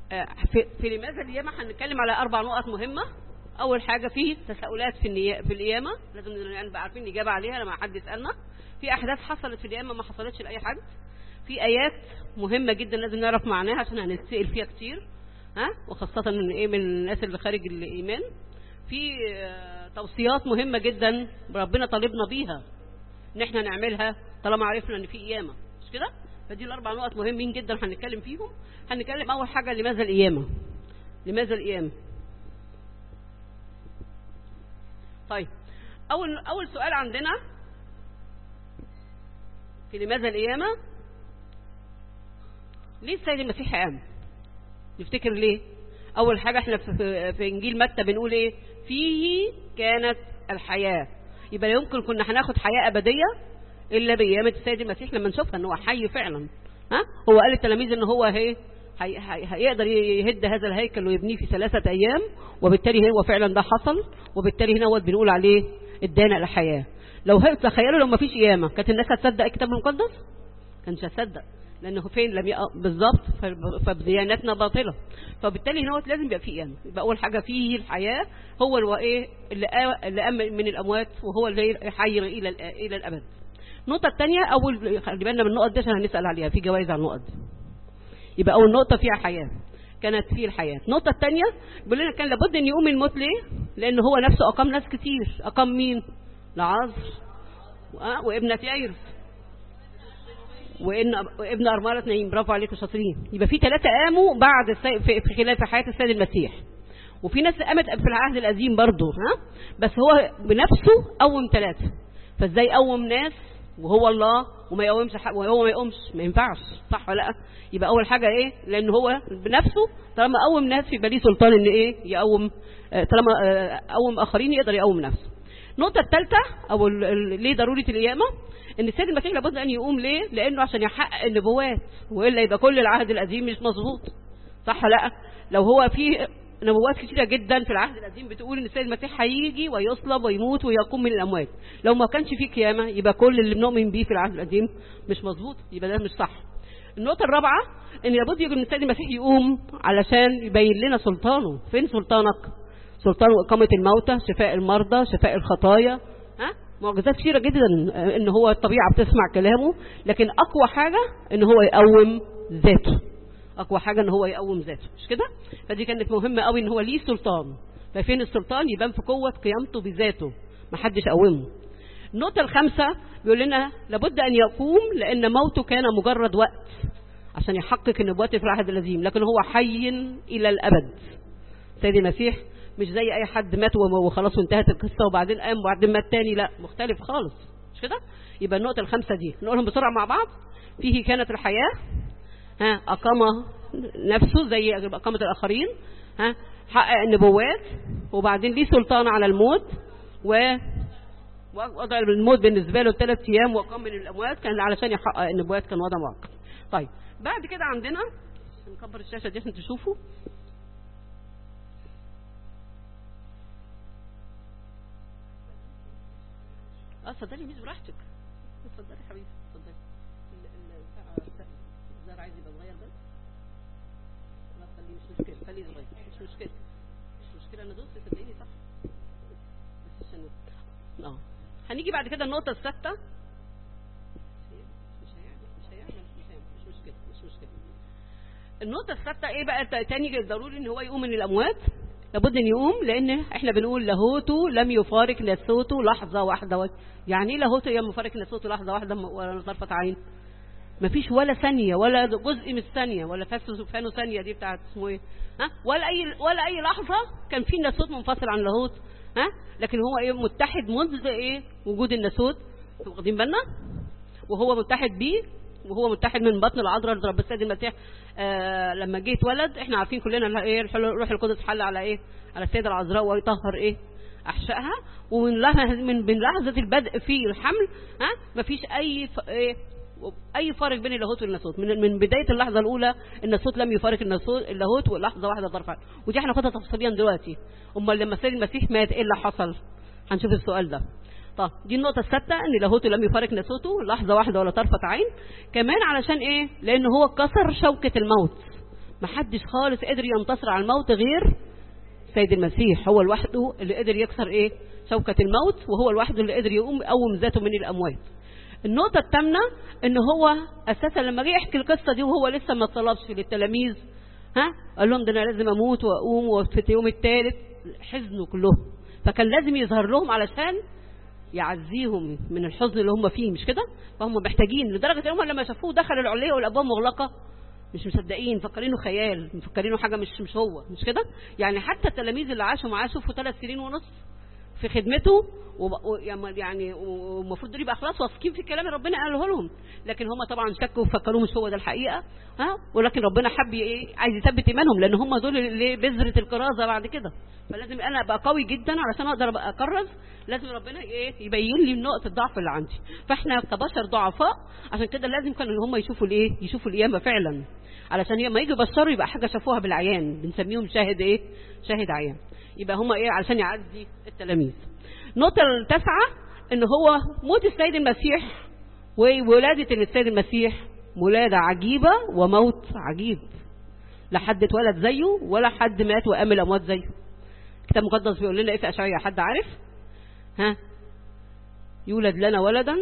آه، في, في لماذا القيامة هنتكلم على أربع نقط مهمة أول حاجة في تساؤلات في النيا... في القيامة لازم نبقى عارفين الإجابة عليها لما حد يسألنا في أحداث حصلت في القيامة ما حصلتش لأي حد في آيات مهمة جدا لازم نعرف معناها عشان هنتسأل فيها كتير ها وخاصة من إيه من الناس اللي خارج الإيمان في آه، توصيات مهمة جدا ربنا طالبنا بيها إن إحنا نعملها طالما عرفنا إن في قيامة مش كده؟ فدي الأربع نقط مهمين جدا هنتكلم فيهم هنتكلم أول حاجة لماذا القيامة لماذا القيامة طيب أول أول سؤال عندنا في لماذا القيامة ليه السيد المسيح قام نفتكر ليه أول حاجة احنا في, في إنجيل متى بنقول إيه فيه كانت الحياة يبقى لا يمكن كنا هناخد حياة أبدية إلا بقيامة السيد المسيح لما نشوفها إن هو حي فعلا ها هو قال للتلاميذ إن هو هي هي هي هيقدر يهد هذا الهيكل ويبنيه في ثلاثة أيام وبالتالي هو فعلا ده حصل وبالتالي هنا هو بنقول عليه ادانا الحياة لو هي تخيلوا لو ما فيش قيامة كانت الناس هتصدق الكتاب المقدس كانش هتصدق لأنه فين لم يقع بالظبط فديانتنا باطلة فبالتالي هنا لازم يبقى في قيامة يبقى أول حاجة فيه الحياة هو اللي إيه اللي قا- اللي قام من الأموات وهو اللي حي إلى الآ- إلى الأبد النقطة الثانية أول خلي بالنا من النقط دي عشان هنسأل عليها في جوائز على النقط دي يبقى أول نقطة فيها حياة كانت فيه الحياة النقطة الثانية بيقول لنا كان لابد أن يقوم الموت ليه لأن هو نفسه أقام ناس كتير أقام مين لعازر آه، وابنة يايرس وإن وابن أرملة نايم برافو عليكم شاطرين يبقى في ثلاثة قاموا بعد السي... في في خلال في حياة السيد المسيح وفي ناس قامت في العهد القديم برضه ها بس هو بنفسه قوم ثلاثة فازاي قوم ناس وهو الله وما يقومش حق وهو ما يقومش ما ينفعش صح ولا لا يبقى اول حاجه ايه لان هو بنفسه طالما قوم ناس يبقى ليه سلطان ان ايه يقوم آه، طالما آه، قوم اخرين يقدر يقوم نفسه النقطه الثالثه او ال- ال- ليه ضروره القيامه ان السيد المسيح لابد ان يقوم ليه لانه عشان يحقق النبوات والا يبقى كل العهد القديم مش مظبوط صح ولا لا لو هو في نبوات كتيرة جدا في العهد القديم بتقول ان السيد المسيح هيجي ويصلب ويموت ويقوم من الاموات لو ما كانش في قيامه يبقى كل اللي بنؤمن بيه في العهد القديم مش مظبوط يبقى ده مش صح النقطة الرابعة ان لابد يجي ان السيد المسيح يقوم علشان يبين لنا سلطانه فين سلطانك سلطان إقامة الموتى شفاء المرضى شفاء الخطايا ها معجزات كثيرة جدا آه، ان هو الطبيعة بتسمع كلامه لكن اقوى حاجة ان هو يقوم ذاته اقوى حاجه ان هو يقوم ذاته مش كده فدي كانت مهمه قوي ان هو ليه سلطان ففين السلطان يبان في قوه قيامته بذاته ما حدش قومه النقطه الخامسه بيقول لنا لابد ان يقوم لان موته كان مجرد وقت عشان يحقق النبوات في العهد القديم لكن هو حي الى الابد سيد المسيح مش زي اي حد مات وخلاص وانتهت القصه وبعدين قام وبعدين مات تاني لا مختلف خالص مش كده يبقى النقطه الخامسه دي نقولهم بسرعه مع بعض فيه كانت الحياه ها أقام نفسه زي أقامة الآخرين ها حقق النبوات وبعدين ليه سلطان على الموت و وضع الموت بالنسبة له ثلاث أيام وقام من الأموات كان علشان يحقق النبوات كان وضع مؤقت طيب بعد كده عندنا نكبر الشاشة دي عشان تشوفوا اه اتفضلي مش براحتك اتفضلي يا حبيبي اتفضلي ال- ال- بتاع الزرع عايز يبقى صغير بس لا خليه مش مشكلة خليه صغير مش مشكلة مش مشكلة انا دوست صدقيني صح بس عشان اه هنيجي بعد كده النقطة السادسة مش هيعمل مش هيعمل مش هيعمل مش مشكلة مش مشكلة النقطة السادسة ايه بقى تا- تاني ضروري ان هو يقوم من الاموات لابد ان يقوم لان احنا بنقول لاهوته لم يفارق نسوته لحظة واحدة و... يعني ايه لاهوته لم يفارق نسوته لحظة واحدة م- ولا طرفة عين مفيش ولا ثانية ولا جزء من الثانية ولا فاسو فانو ثانية دي بتاعت اسمه ايه ها ولا اي ولا اي لحظة كان في ناسوت منفصل عن لاهوت ها لكن هو ايه متحد منذ ايه وجود الناسوت انتوا واخدين بالنا وهو متحد بيه وهو متحد من بطن العذراء رب السيد المسيح آه لما جه اتولد احنا عارفين كلنا إن ايه الحل- الروح القدس حل على ايه على السيده العذراء ويطهر ايه احشائها ومن لحظه من من لحظه البدء في الحمل ها مفيش اي ف... ايه اي فارق بين اللاهوت والناسوت من من بدايه اللحظه الاولى الناسوت لم يفارق الناسوت اللاهوت ولحظه واحده ضرفا ودي احنا هناخدها تفصيليا دلوقتي امال لما السيد المسيح مات ايه اللي حصل هنشوف السؤال ده طب دي النقطة السادسة ان لاهوته لم يفارق ناسوته لحظة واحدة ولا طرفة عين كمان علشان ايه لان هو كسر شوكة الموت ما حدش خالص قدر ينتصر على الموت غير سيد المسيح هو لوحده اللي قدر يكسر ايه شوكة الموت وهو لوحده اللي قدر يقوم يقوم ذاته من الاموات النقطة الثامنة ان هو اساسا لما جه يحكي القصة دي وهو لسه ما طلبش للتلاميذ ها قال لهم ده انا لازم اموت واقوم وفي اليوم الثالث حزنوا كلهم فكان لازم يظهر لهم علشان يعزيهم من الحزن اللي هم فيه مش كده فهم محتاجين لدرجة ان هم لما شافوه دخل العلية والابواب مغلقة مش مصدقين مفكرينه خيال مفكرينه حاجة مش مش هو مش كده يعني حتى التلاميذ اللي عاشوا معاه شوفوا ثلاث سنين ونص في خدمته يعني والمفروض دول يبقى خلاص واثقين في الكلام اللي ربنا قاله لهم لكن هم طبعا شكوا وفكروه مش هو ده الحقيقه ها ولكن ربنا حب ايه عايز يثبت ايمانهم لان هم دول اللي بذره الكرازه بعد كده فلازم انا ابقى قوي جدا علشان اقدر ابقى اكرز لازم ربنا ايه يبين لي نقطه الضعف اللي عندي فاحنا كبشر ضعفاء عشان كده لازم كانوا هم يشوفوا الايه يشوفوا القيامه فعلا علشان لما يجوا يبشروا يبقى حاجه شافوها بالعيان بنسميهم شاهد ايه شاهد عيان يبقى هم ايه علشان يعزي التلاميذ النقطة التاسعة ان هو موت السيد المسيح وولادة السيد المسيح ولادة عجيبة وموت عجيب لا حد اتولد زيه ولا حد مات وقام الاموات زيه الكتاب المقدس بيقول لنا ايه في اشعياء حد عارف ها يولد لنا ولدا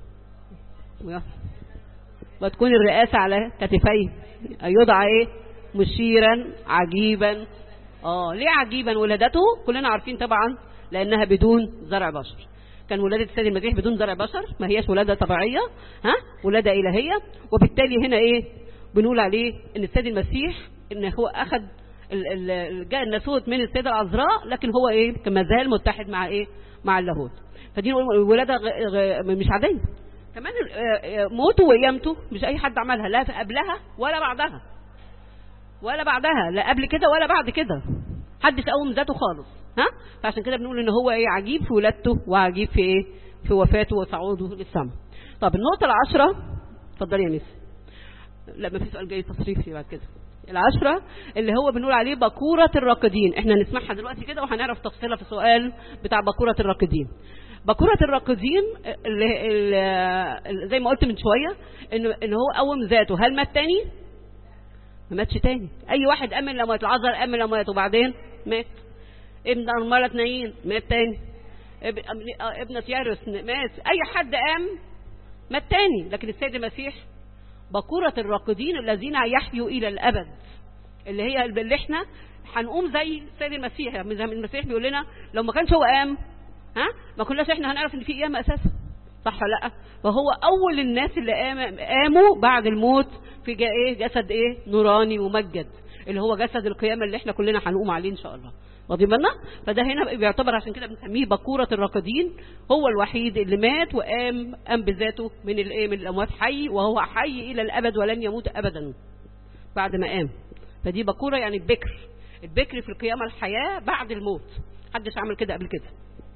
وتكون الرئاسة على كتفيه يدعى ايه مشيرا عجيبا اه ليه عجيبا ولادته كلنا عارفين طبعا لانها بدون زرع بشر كان ولادة السيد المسيح بدون زرع بشر ما هياش ولادة طبيعية ها ولادة إلهية وبالتالي هنا إيه بنقول عليه إن السيد المسيح إن هو أخذ جاء الناسوت من السيدة العذراء لكن هو إيه كما زال متحد مع إيه مع اللاهوت فدي ولادة مش عادية كمان موته وقيامته مش أي حد عملها لا قبلها ولا بعدها ولا بعدها لا قبل كده ولا بعد كده حدش قوم ذاته خالص ها فعشان كده بنقول ان هو ايه عجيب في ولادته وعجيب في ايه في وفاته وصعوده للسماء طب النقطه العشرة اتفضلي يا ميس لا ما في سؤال جاي تصريفي بعد كده العشرة اللي هو بنقول عليه بكورة الراقدين احنا نسمعها دلوقتي كده وهنعرف تفصيلها في السؤال بتاع بكورة الراقدين بكورة الراقدين اللي, اللي زي ما قلت من شوية ان, إن هو قوم ذاته هل مات تاني ما ماتش تاني اي واحد امن لما يتعذر امن لما مات وبعدين مات ابن أرملة نايين مات تاني ابنة يارس مات أي حد قام مات تاني لكن السيد المسيح بكورة الراقدين الذين يحيوا إلى الأبد اللي هي اللي احنا هنقوم زي السيد المسيح المسيح بيقول لنا لو ما كانش هو قام ها ما كناش احنا هنعرف ان في قيامة اساسا صح ولا لا فهو اول الناس اللي قام قاموا بعد الموت في جا ايه جسد ايه نوراني ممجد اللي هو جسد القيامة اللي احنا كلنا هنقوم عليه ان شاء الله واخدين بالنا فده هنا بيعتبر عشان كده بنسميه بكورة الراقدين هو الوحيد اللي مات وقام قام بذاته من الايه من الاموات حي وهو حي الى الابد ولن يموت ابدا بعد ما قام فدي بكورة يعني البكر البكر في القيامة الحياة بعد الموت محدش عمل كده قبل كده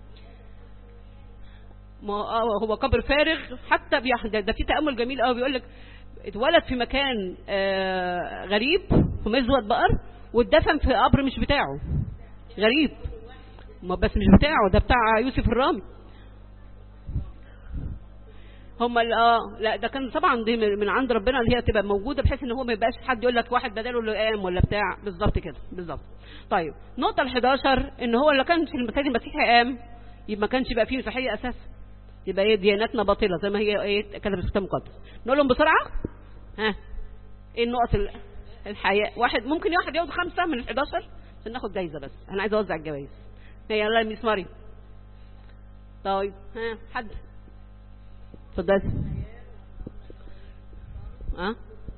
ما هو قبر فارغ حتى ده, ده في تأمل جميل قوي بيقول لك اتولد في مكان آه غريب في مزود بقر واتدفن في قبر مش بتاعه غريب ما بس مش بتاعه ده بتاع يوسف الرامي هم اه لا ده كان طبعا دي من عند ربنا اللي هي تبقى موجوده بحيث ان هو ما يبقاش حد يقول لك واحد بداله اللي قام ولا بتاع بالظبط كده بالظبط طيب النقطه ال11 ان هو اللي كان في المساجد المسيحي قام يبقى ما كانش يبقى فيه مسيحيه اساسا يبقى ايه دياناتنا باطله زي ما هي ايه كتبت في الكتاب المقدس نقول لهم بسرعه ها ايه النقط الحياه واحد ممكن واحد ياخد خمسه من ال11 عشان ناخد جايزه بس انا عايزه اوزع الجوائز هي يلا يا ميس مريم طيب ها حد اتفضلي ها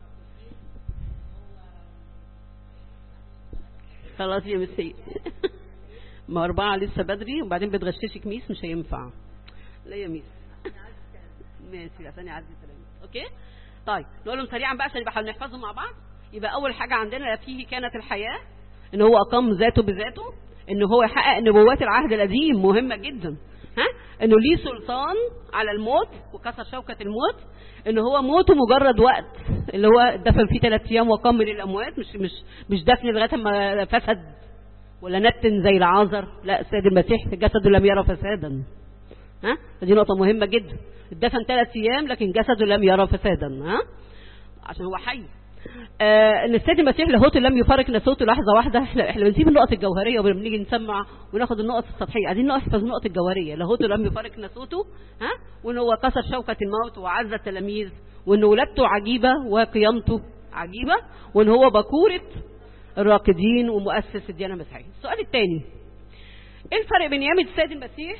خلاص يا ميسي ما أربعة لسه بدري وبعدين بتغششك ميس مش هينفع لا يا ميس ماشي عشان يعدي التلاميذ اوكي طيب نقول لهم سريعا بقى عشان يبقى هنحفظهم مع بعض يبقى اول حاجه عندنا فيه كانت الحياه ان هو اقام ذاته بذاته ان هو يحقق نبوات العهد القديم مهمه جدا ها انه ليه سلطان على الموت وكسر شوكه الموت ان هو موته مجرد وقت اللي هو دفن فيه ثلاث ايام وقام من الاموات مش مش مش دفن لغايه ما فسد ولا نتن زي العازر لا السيد المسيح جسده لم يرى فسادا ها فدي نقطه مهمه جدا اتدفن ثلاث ايام لكن جسده لم يرى فسادا ها عشان هو حي آه ان السيد المسيح لاهوته لم يفارق نسوته لحظه واحده احنا احنا بنسيب النقط الجوهريه وبنيجي نسمع وناخد النقط السطحيه عايزين نحفظ النقط الجوهريه لاهوته لم يفارق نسوته ها وان هو كسر شوكه الموت وعز التلاميذ وان ولادته عجيبه وقيامته عجيبه وان هو بكوره الراقدين ومؤسس الديانه المسيحيه السؤال الثاني ايه الفرق بين قيامه السيد المسيح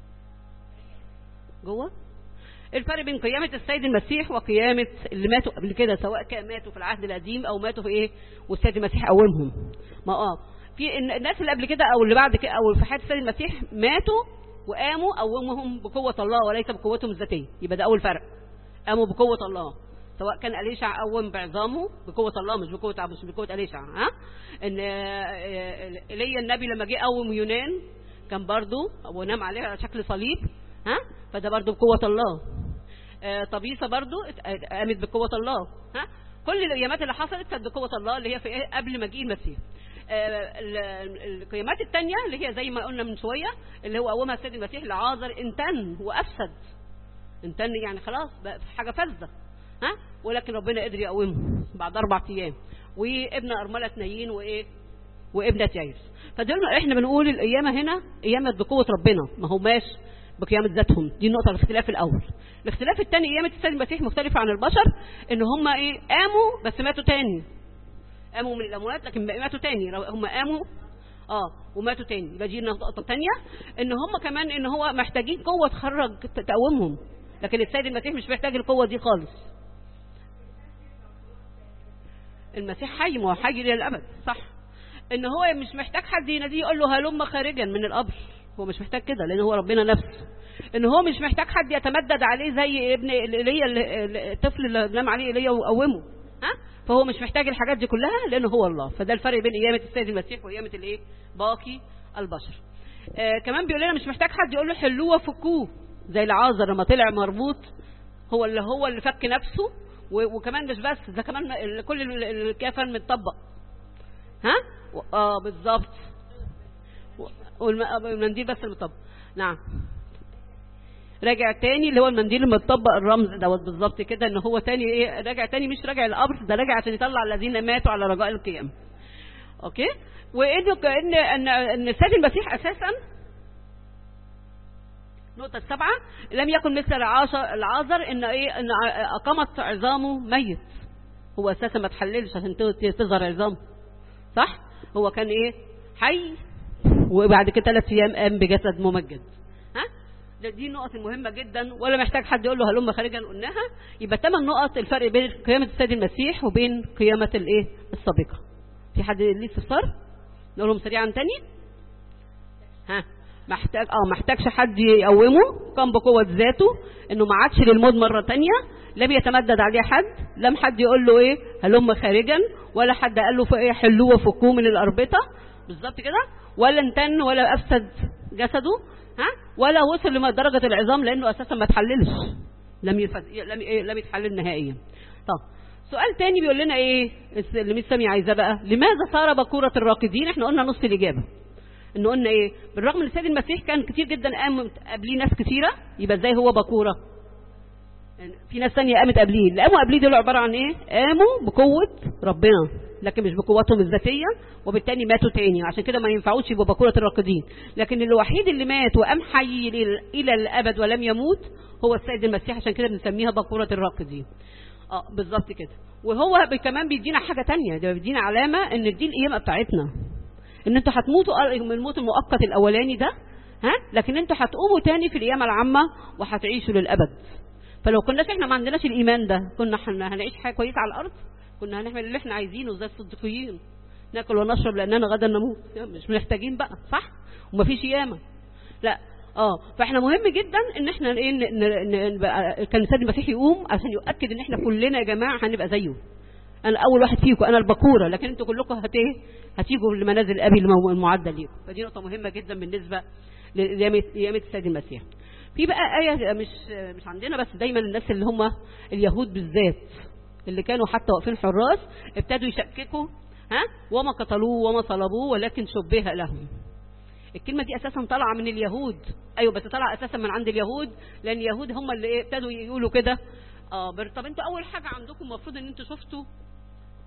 جوه الفرق بين قيامة السيد المسيح وقيامة اللي ماتوا قبل كده سواء كان ماتوا في العهد القديم أو ماتوا في إيه والسيد المسيح قومهم ما آه في الناس اللي قبل كده أو اللي بعد كده أو في حياة السيد المسيح ماتوا وقاموا قومهم بقوة الله وليس بقوتهم الذاتية يبقى ده أول فرق قاموا بقوة الله سواء كان أليشع قوم بعظامه بقوة الله مش بقوة مش بقوة أليشع ها إن إيليا النبي لما جه قوم يونان كان برضه ونام عليه على شكل صليب ها فده برضه بقوة الله آه طبيسة برضه قامت بقوة الله ها كل القيامات اللي حصلت كانت بقوة الله اللي هي في إيه قبل مجيء المسيح آه القيامات الثانية اللي هي زي ما قلنا من شوية اللي هو قومها السيد المسيح لعازر انتن وأفسد انتن يعني خلاص بقى حاجة فاسدة ها ولكن ربنا قدر يقومه بعد أربع أيام وابن أرملة نايين وإيه وابنة يايرس فدول احنا بنقول القيامة هنا قيامة بقوة ربنا ما هماش بقيامة ذاتهم دي النقطة الاختلاف الأول الاختلاف الثاني قيامة السيد المسيح مختلفة عن البشر ان هم ايه قاموا بس ماتوا تاني قاموا من الأموات لكن ماتوا تاني هم قاموا اه وماتوا تاني يبقى دي النقطة الثانية ان هم كمان ان هو محتاجين قوة تخرج تقومهم لكن السيد المسيح مش محتاج القوة دي خالص المسيح حي ما هو حي للأبد صح ان هو مش محتاج حد يناديه يقول له هلم خارجا من القبر هو مش محتاج كده لان هو ربنا نفسه ان هو مش محتاج حد يتمدد عليه زي ابن ايليا الطفل اللي نام عليه ايليا وقومه ها فهو مش محتاج الحاجات دي كلها لانه هو الله فده الفرق بين قيامه السيد المسيح وقيامه الايه باقي البشر آه كمان بيقول لنا مش محتاج حد يقول له حلوه وفكوه زي العازر لما طلع مربوط هو اللي هو اللي فك نفسه وكمان مش بس ده كمان كل الكفن متطبق ها اه بالظبط والمنديل بس المطبق نعم راجع تاني اللي هو المنديل المطبق الرمز دوت بالظبط كده ان هو تاني ايه راجع تاني مش راجع القبر ده راجع عشان يطلع الذين ماتوا على رجاء القيامه اوكي وانه كان ان ان السيد المسيح اساسا النقطة السابعة لم يكن مثل العازر ان ايه ان اقامت عظامه ميت هو اساسا ما تحللش عشان تظهر عظامه صح هو كان ايه حي وبعد كده ثلاث ايام قام بجسد ممجد ها ده دي النقط المهمة جدا ولا محتاج حد يقول له هلم خارجا قلناها يبقى ثمان نقط الفرق بين قيامة السيد المسيح وبين قيامة الايه السابقة في حد ليه استفسار نقولهم سريعا تاني ها محتاج اه محتاجش حد يقومه قام بقوة ذاته انه ما عادش للموت مرة تانية لم يتمدد عليه حد لم حد يقول له ايه هلم خارجا ولا حد قال له في ايه حلوه وفكوه من الاربطة بالظبط كده ولا انتن ولا افسد جسده ها ولا وصل لدرجة العظام لانه اساسا ما تحللش لم يفد... لم إيه؟ لم يتحلل نهائيا طب سؤال تاني بيقول لنا ايه اللي مش سامي عايزاه بقى لماذا صار بكورة الراقدين احنا قلنا نص الاجابه ان قلنا ايه بالرغم ان السيد المسيح كان كتير جدا قام قبليه ناس كتيره يبقى ازاي هو بكوره يعني في ناس ثانيه قامت قبليه اللي قاموا قبليه دول عباره عن ايه قاموا بقوه ربنا لكن مش بقوتهم الذاتيه وبالتالي ماتوا تاني عشان كده ما ينفعوش يبقوا بكوره الراقدين لكن الوحيد اللي مات وقام حي الى الابد ولم يموت هو السيد المسيح عشان كده بنسميها بكوره الراقدين اه بالظبط كده وهو كمان بيدينا حاجه تانية ده بيدينا علامه ان دي القيامه بتاعتنا ان انتوا هتموتوا من الموت المؤقت الاولاني ده ها لكن انتوا هتقوموا تاني في القيامه العامه وهتعيشوا للابد فلو كناش احنا ما عندناش الايمان ده كنا هنعيش حياه كويسه على الارض كنا هنعمل اللي احنا عايزينه زي الصديقيين ناكل ونشرب لاننا غدا نموت مش محتاجين بقى صح ومفيش قيامه لا اه فاحنا مهم جدا ان احنا ايه كان السيد المسيح يقوم عشان يؤكد ان احنا كلنا يا جماعه هنبقى زيه انا اول واحد فيكم انا البكوره لكن انتوا كلكم هت ايه هتيجوا لمنازل ابي المعدل ليكم فدي نقطه مهمه جدا بالنسبه لقيامه السيد المسيح في بقى ايه مش مش عندنا بس دايما الناس اللي هم اليهود بالذات اللي كانوا حتى واقفين حراس ابتدوا يشككوا ها وما قتلوه وما صلبوه ولكن شبه لهم الكلمه دي اساسا طالعه من اليهود ايوه بس طالعه اساسا من عند اليهود لان اليهود هم اللي ابتدوا يقولوا كده اه طب انتوا اول حاجه عندكم المفروض ان انتوا شفتوا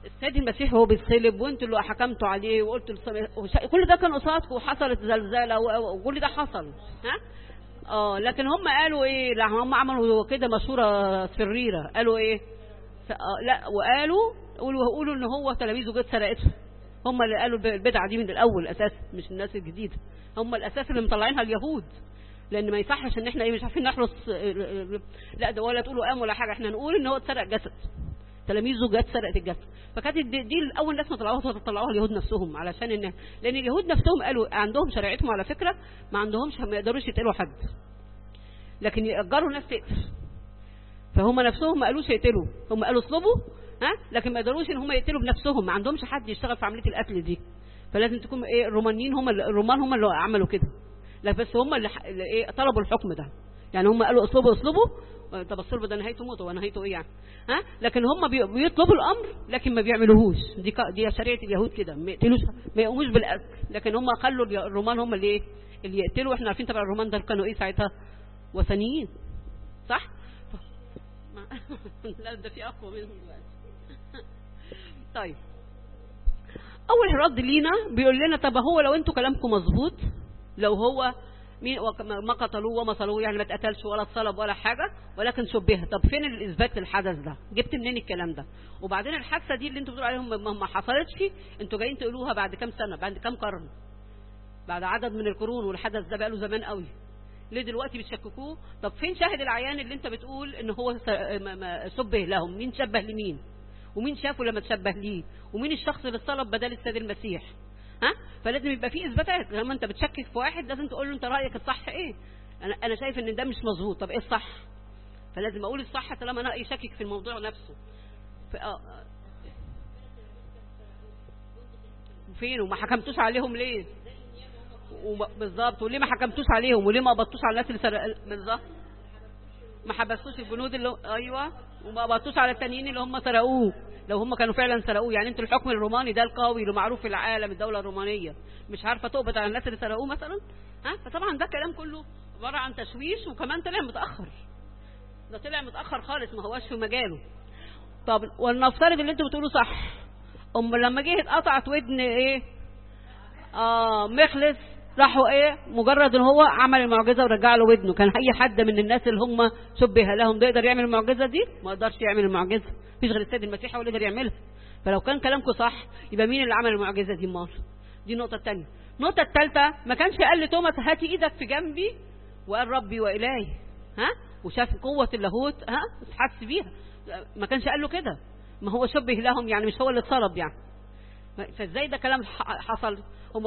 السيد المسيح هو بيتصلب وانتوا اللي حكمتوا عليه وقلتوا الص- وش- كل ده كان قصادكم وحصلت زلزالة و- وكل ده حصل ها اه لكن هم قالوا ايه لا هم عملوا كده مشورة سريرة قالوا ايه س- آه، لا وقالوا قولوا قولوا ان هو تلاميذه جت سرقته هم اللي قالوا الب- البدعة دي من الاول اساس مش الناس الجديدة هم الاساس اللي مطلعينها اليهود لان ما يصحش ان احنا ايه مش عارفين نحرس لا ده ولا تقولوا قام ولا حاجه احنا نقول ان هو اتسرق جسد تلاميذه جت سرقت الجسد فكانت دي, دي الاول ناس ما طلعوها طلعوها اليهود نفسهم علشان ان لان اليهود نفسهم قالوا عندهم شريعتهم على فكره ما عندهمش ما يقدروش يقتلوا حد لكن يأجروا ناس تقتل فهم نفسهم ما قالوش يقتلوا هم قالوا اصلبوا ها لكن ما يقدروش ان هم يقتلوا بنفسهم ما عندهمش حد يشتغل في عمليه القتل دي فلازم تكون ايه الرومانيين هم اللي- الرومان هم اللي عملوا كده لا بس هم اللي, ح- اللي ايه طلبوا الحكم ده يعني هم قالوا اصلبوا اصلبوا طب الصلب ده نهايته موت ونهايته ايه يعني ها لكن هم بي- بيطلبوا الامر لكن ما بيعملوهوش دي ك- دي شريعه اليهود كده ما يقتلوش ما يقوموش بالقتل لكن هم خلوا الي- الرومان هم اللي ايه اللي يقتلوا احنا عارفين طبعا الرومان ده كانوا ايه ساعتها وثنيين صح ما- لا ده في اقوى منهم دلوقتي طيب اول رد لينا بيقول لنا طب هو لو انتوا كلامكم مظبوط لو هو مين وك- ما قتلوه وما صلوه يعني ما اتقتلش ولا اتصلب ولا حاجه ولكن شبه طب فين الاثبات للحدث ده جبت منين الكلام ده وبعدين الحادثه دي اللي انتوا بتقولوا عليهم ما ما حصلتش انتوا جايين تقولوها بعد كام سنه بعد كام قرن بعد عدد من القرون والحدث ده بقاله زمان قوي ليه دلوقتي بتشككوه طب فين شاهد العيان اللي انت بتقول ان هو س- ما- ما- شبه لهم مين شبه لمين ومين شافه لما تشبه ليه ومين الشخص اللي اتصلب بدل السيد المسيح ها فلازم يبقى في اثباتات لما انت بتشكك في واحد لازم تقول له انت رايك الصح ايه انا انا شايف ان ده مش مظبوط طب ايه الصح فلازم اقول الصح طالما انا يشكك في الموضوع نفسه ف... آه، آه. فين وما حكمتوش عليهم ليه وب- بالظبط وليه ما حكمتوش عليهم وليه ما قبضتوش على الناس اللي سرق بالظبط ما حبستوش الجنود اللي ايوه وما قبضتوش على التانيين اللي هم سرقوه لو هم كانوا فعلا سرقوه يعني انتوا الحكم الروماني ده القوي اللي معروف في العالم الدوله الرومانيه مش عارفه تقبض على الناس اللي سرقوه مثلا ها فطبعا ده كلام كله عباره عن تشويش وكمان طلع متاخر ده طلع متاخر خالص ما هواش في مجاله طب ولنفترض اللي انتوا بتقولوا صح ام لما جه اتقطعت ودن ايه اه مخلص راحوا ايه مجرد ان هو عمل المعجزه ورجع له ودنه كان اي حد من الناس اللي هم شبه لهم ده يقدر يعمل المعجزه دي ما يقدرش يعمل المعجزه مفيش غير السيد المسيح هو اللي يقدر يعملها فلو كان كلامكم صح يبقى مين اللي عمل المعجزه دي امال دي النقطه الثانيه النقطه الثالثه ما كانش قال لتوماس هاتي ايدك في جنبي وقال ربي والهي ها وشاف قوه اللاهوت ها حس بيها ما كانش قال له كده ما هو شبه لهم يعني مش هو اللي اتصلب يعني فازاي ده كلام ح- حصل هم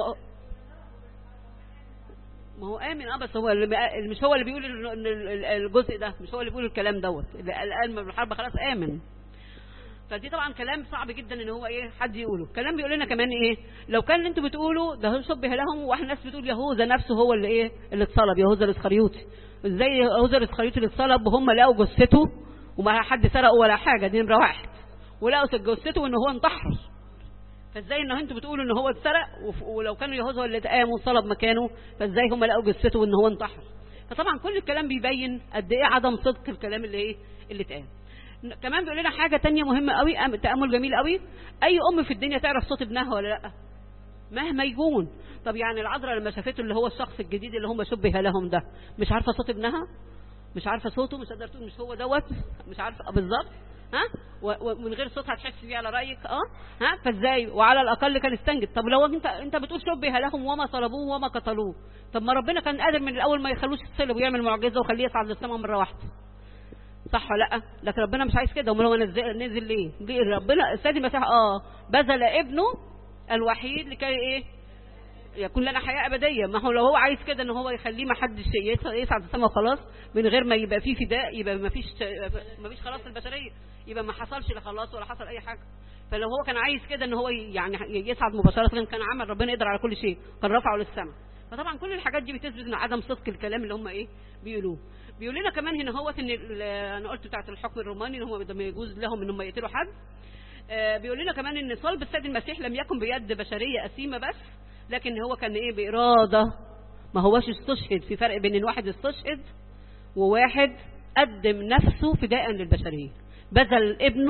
ما هو امن اه بس هو اللي بقى- مش هو اللي بيقول ال- ال- ال- الجزء ده مش هو اللي بيقول الكلام دوت اللي قال قال من الحرب خلاص امن فدي طبعا كلام صعب جدا ان هو ايه حد يقوله كلام بيقول لنا كمان ايه لو كان اللي انتوا بتقولوا ده هو شبه لهم واحد ناس بتقول يهوذا نفسه هو اللي ايه اللي اتصلب يهوذا الاسخريوطي ازاي يهوذا الاسخريوطي اللي اتصلب وهم لقوا جثته وما حد سرقه ولا حاجه دي نمره واحد ولقوا جثته ان هو انتحر فازاي ان انتوا بتقولوا ان هو اتسرق وف- ولو كانوا يهوذا اللي قام وصلب مكانه فازاي هم لقوا جثته ان هو انتحر فطبعا كل الكلام بيبين قد ايه عدم صدق الكلام اللي ايه اللي اتقال ن- كمان بيقول لنا حاجه تانية مهمه قوي أم- تامل جميل قوي اي ام في الدنيا تعرف صوت ابنها ولا لا مهما يكون طب يعني العذراء لما شافته اللي هو الشخص الجديد اللي هم شبه لهم ده مش عارفه صوت ابنها مش عارفه صوته مش قادره تقول مش هو دوت مش عارفه بالظبط ها و- ومن غير صوت هتحس بيه على رايك اه ها فازاي وعلى الاقل كان استنجد طب لو انت انت بتقول شبه لهم وما صلبوه وما قتلوه طب ما ربنا كان قادر من الاول ما يخلوش يتصلب ويعمل معجزه ويخليه يصعد للسماء مره واحده صح ولا لا لكن ربنا مش عايز كده امال هو نزل, نزل ليه ليه ربنا السيد المسيح اه بذل ابنه الوحيد لكي ايه يكون لنا حياه ابديه ما هو لو هو عايز كده ان هو يخليه ما حدش يص- يصعد السماء وخلاص من غير ما يبقى فيه فداء يبقى ما فيش ما فيش خلاص البشريه يبقى ما حصلش لا خلاص ولا حصل اي حاجه فلو هو كان عايز كده ان هو يعني يصعد مباشره كان عمل ربنا يقدر على كل شيء كان رفعه للسماء فطبعا كل الحاجات دي بتثبت ان عدم صدق الكلام اللي هم ايه بيقولوه بيقول لنا كمان هنا هو ان ال- انا قلت بتاعت الحكم الروماني ان هم ما يجوز لهم ان هم يقتلوا حد آه، بيقول لنا كمان ان صلب السيد المسيح لم يكن بيد بشريه اثيمه بس لكن هو كان ايه باراده ما هوش استشهد في فرق بين ان واحد استشهد وواحد قدم نفسه فداء للبشريه بذل ابنه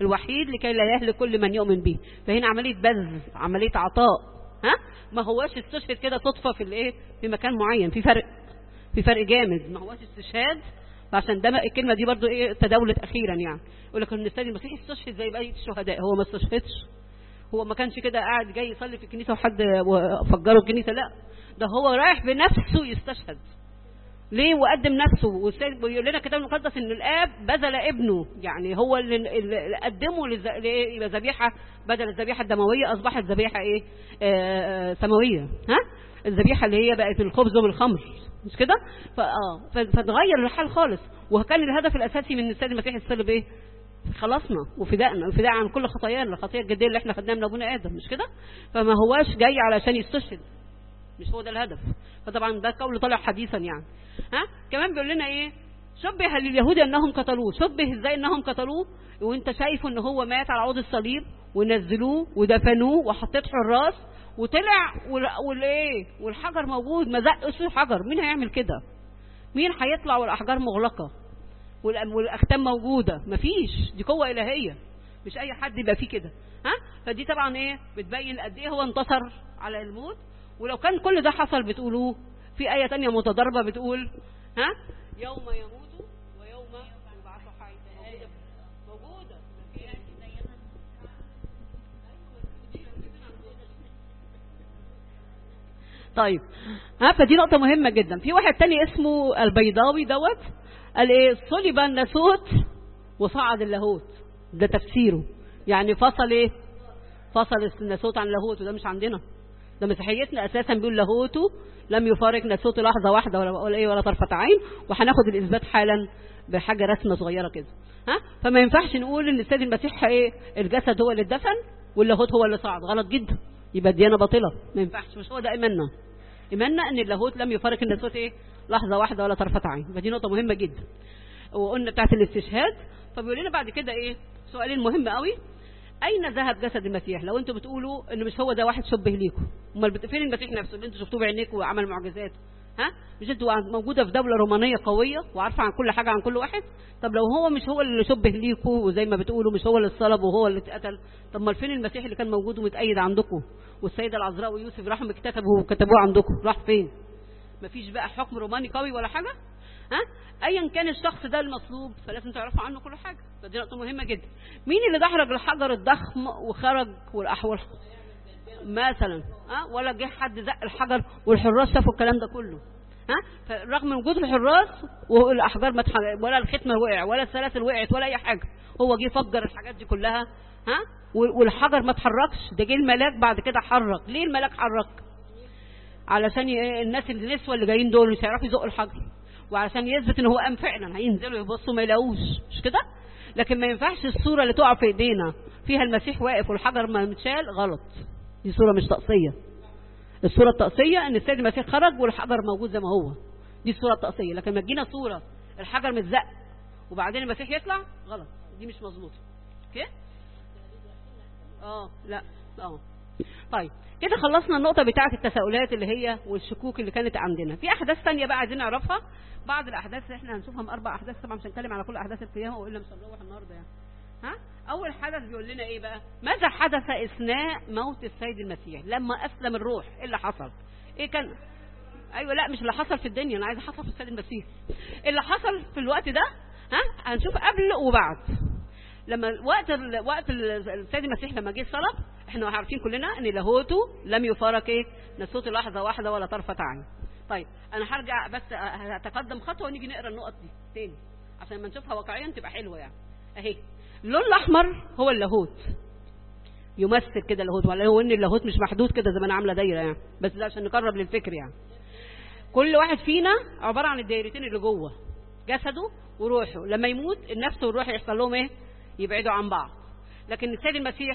الوحيد لكي لا يهلك كل من يؤمن به فهنا عمليه بذل عمليه عطاء ها ما هواش استشهد كده صدفه في الايه في مكان معين في فرق في فرق جامد ما هواش استشهاد فعشان ده الكلمه دي برضو ايه تداولت اخيرا يعني يقول لك ان السيد المسيح استشهد زي بقيه الشهداء هو ما استشهدش هو ما كانش كده قاعد جاي يصلي في الكنيسه وحد فجره الكنيسه لا ده هو رايح بنفسه يستشهد ليه وقدم نفسه والسيد بيقول لنا الكتاب المقدس ان الاب بذل ابنه يعني هو اللي اللي قدمه للز- لإيه؟ يبقى ذبيحه بدل الذبيحه الدمويه اصبحت ذبيحه ايه آه، آه، سماويه ها الذبيحه اللي هي بقت الخبز والخمر مش كده فاه ف- فتغير الحال خالص وكان الهدف الاساسي من السيد المسيح الصلب ايه خلصنا وفدائنا وفداء عن كل خطايانا الخطيه الجديه اللي احنا خدناها من ابونا ادم مش كده فما هواش جاي علشان يستشهد مش هو ده الهدف فطبعا ده قول طالع حديثا يعني ها كمان بيقول لنا ايه شبه لليهود انهم قتلوه شبه ازاي انهم قتلوه وانت شايفه ان هو مات على عود الصليب ونزلوه ودفنوه وحطيت حراس وطلع وال- والايه والحجر موجود ما زقش الحجر مين هيعمل كده مين هيطلع والاحجار مغلقه والأم- والاختام موجوده مفيش دي قوه الهيه مش اي حد يبقى فيه كده ها فدي طبعا ايه بتبين قد ايه هو انتصر على الموت ولو كان كل ده حصل بتقولوه في ايه تانية متضاربه بتقول ها يوم يموت ويوم يبعث حي موجوده موجوده طيب ها فدي نقطة مهمة جدا في واحد تاني اسمه البيضاوي دوت قال ايه صلب الناسوت وصعد اللاهوت ده تفسيره يعني فصل ايه فصل الناسوت عن اللاهوت وده مش عندنا ده مسيحيتنا اساسا بيقول لاهوته لم يفارق ناسوته لحظة واحدة ولا ولا ايه ولا طرفة عين وهناخد الاثبات حالا بحاجة رسمة صغيرة كده ها فما ينفعش نقول ان السيد المسيح ايه الجسد هو اللي اتدفن واللاهوت هو اللي صعد غلط جدا يبقى الديانة باطلة ما ينفعش مش هو ده ايماننا ايماننا ان اللاهوت لم يفارق الناسوت ايه لحظه واحده ولا طرفه عين فدي نقطه مهمه جدا وقلنا بتاعت الاستشهاد فبيقول لنا بعد كده ايه سؤالين مهم قوي اين ذهب جسد المسيح لو انتوا بتقولوا ان مش هو ده واحد شبه ليكم امال بت- فين المسيح نفسه اللي انتوا شفتوه بعينيكم وعمل معجزات ها مش انتوا موجوده في دوله رومانيه قويه وعارفه عن كل حاجه عن كل واحد طب لو هو مش هو اللي شبه ليكم وزي ما بتقولوا مش هو اللي اتصلب وهو اللي اتقتل طب امال فين المسيح اللي كان موجود ومتأيد عندكم والسيده العذراء ويوسف راحوا اكتتبوا وكتبوه عندكم راح فين مفيش بقى حكم روماني قوي ولا حاجه ها ايا كان الشخص ده المطلوب فلازم تعرفوا عنه كل حاجه فدي نقطه مهمه جدا مين اللي دحرج الحجر الضخم وخرج والاحول مثلا ها ولا جه حد زق الحجر والحراس شافوا الكلام ده كله ها فرغم من وجود الحراس والاحجار ما اتحرق- ولا الختم وقع ولا السلاسل وقعت ولا اي حاجه هو جه فجر الحاجات دي كلها ها وال- والحجر ما اتحركش ده جه الملاك بعد كده حرك ليه الملاك حرك علشان ي- الناس النسوة اللي جايين دول مش هيعرفوا يزقوا الحجر وعشان يثبت ان هو قام فعلا هينزلوا يبصوا ما يلاقوش مش كده لكن ما ينفعش الصورة اللي تقع في ايدينا فيها المسيح واقف والحجر ما متشال غلط دي صورة مش طقسية الصورة الطقسية ان السيد المسيح خرج والحجر موجود زي ما هو دي الصورة الطقسية لكن ما تجينا صورة الحجر متزق وبعدين المسيح يطلع غلط دي مش مظبوطة اوكي اه لا اه طيب كده خلصنا النقطة بتاعة التساؤلات اللي هي والشكوك اللي كانت عندنا في أحداث تانية بقى عايزين نعرفها بعض الأحداث اللي احنا هنشوفها من أربع أحداث طبعا مش هنتكلم على كل أحداث القيامة وإلا مش هنروح النهاردة يعني ها أول حدث بيقول لنا إيه بقى ماذا حدث أثناء موت السيد المسيح لما أسلم الروح إيه اللي حصل إيه كان ايوه لا مش اللي حصل في الدنيا انا عايزه حصل في السيد المسيح اللي حصل في الوقت ده ها هنشوف قبل وبعد لما وقت ال... وقت ال- السيد المسيح لما جه صلب احنا عارفين كلنا ان لاهوته لم يفارق ايه نسوت لحظه واحده ولا طرفه عين طيب انا هرجع بس هتقدم خطوه ونيجي نقرا النقط دي تاني عشان لما نشوفها واقعيا تبقى حلوه يعني اهي اللون الاحمر هو اللاهوت يمثل كده اللاهوت ولا هو ان اللاهوت مش محدود كده زي ما انا عامله دايره يعني بس ده عشان نقرب للفكر يعني كل واحد فينا عباره عن الدايرتين اللي جوه جسده وروحه لما يموت النفس والروح يحصل لهم ايه يبعدوا عن بعض لكن السيد المسيح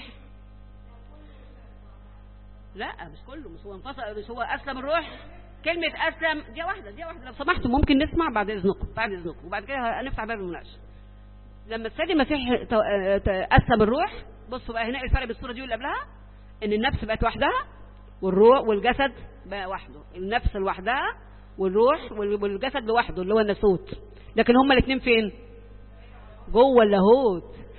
لا مش كله مش هو انفصل مش هو اسلم الروح كلمة اسلم دي واحدة دي واحدة لو سمحتوا ممكن نسمع بعد اذنكم بعد اذنكم وبعد كده هنفتح باب المناقشة لما السيد المسيح تو- آه، ت- اسلم الروح بصوا بقى هنا الفرق بالصورة دي واللي قبلها ان النفس بقت وحدها والروح والجسد بقى وحده النفس لوحدها والروح وال- والجسد لوحده اللي هو الناسوت لكن هما الاثنين فين جوه اللاهوت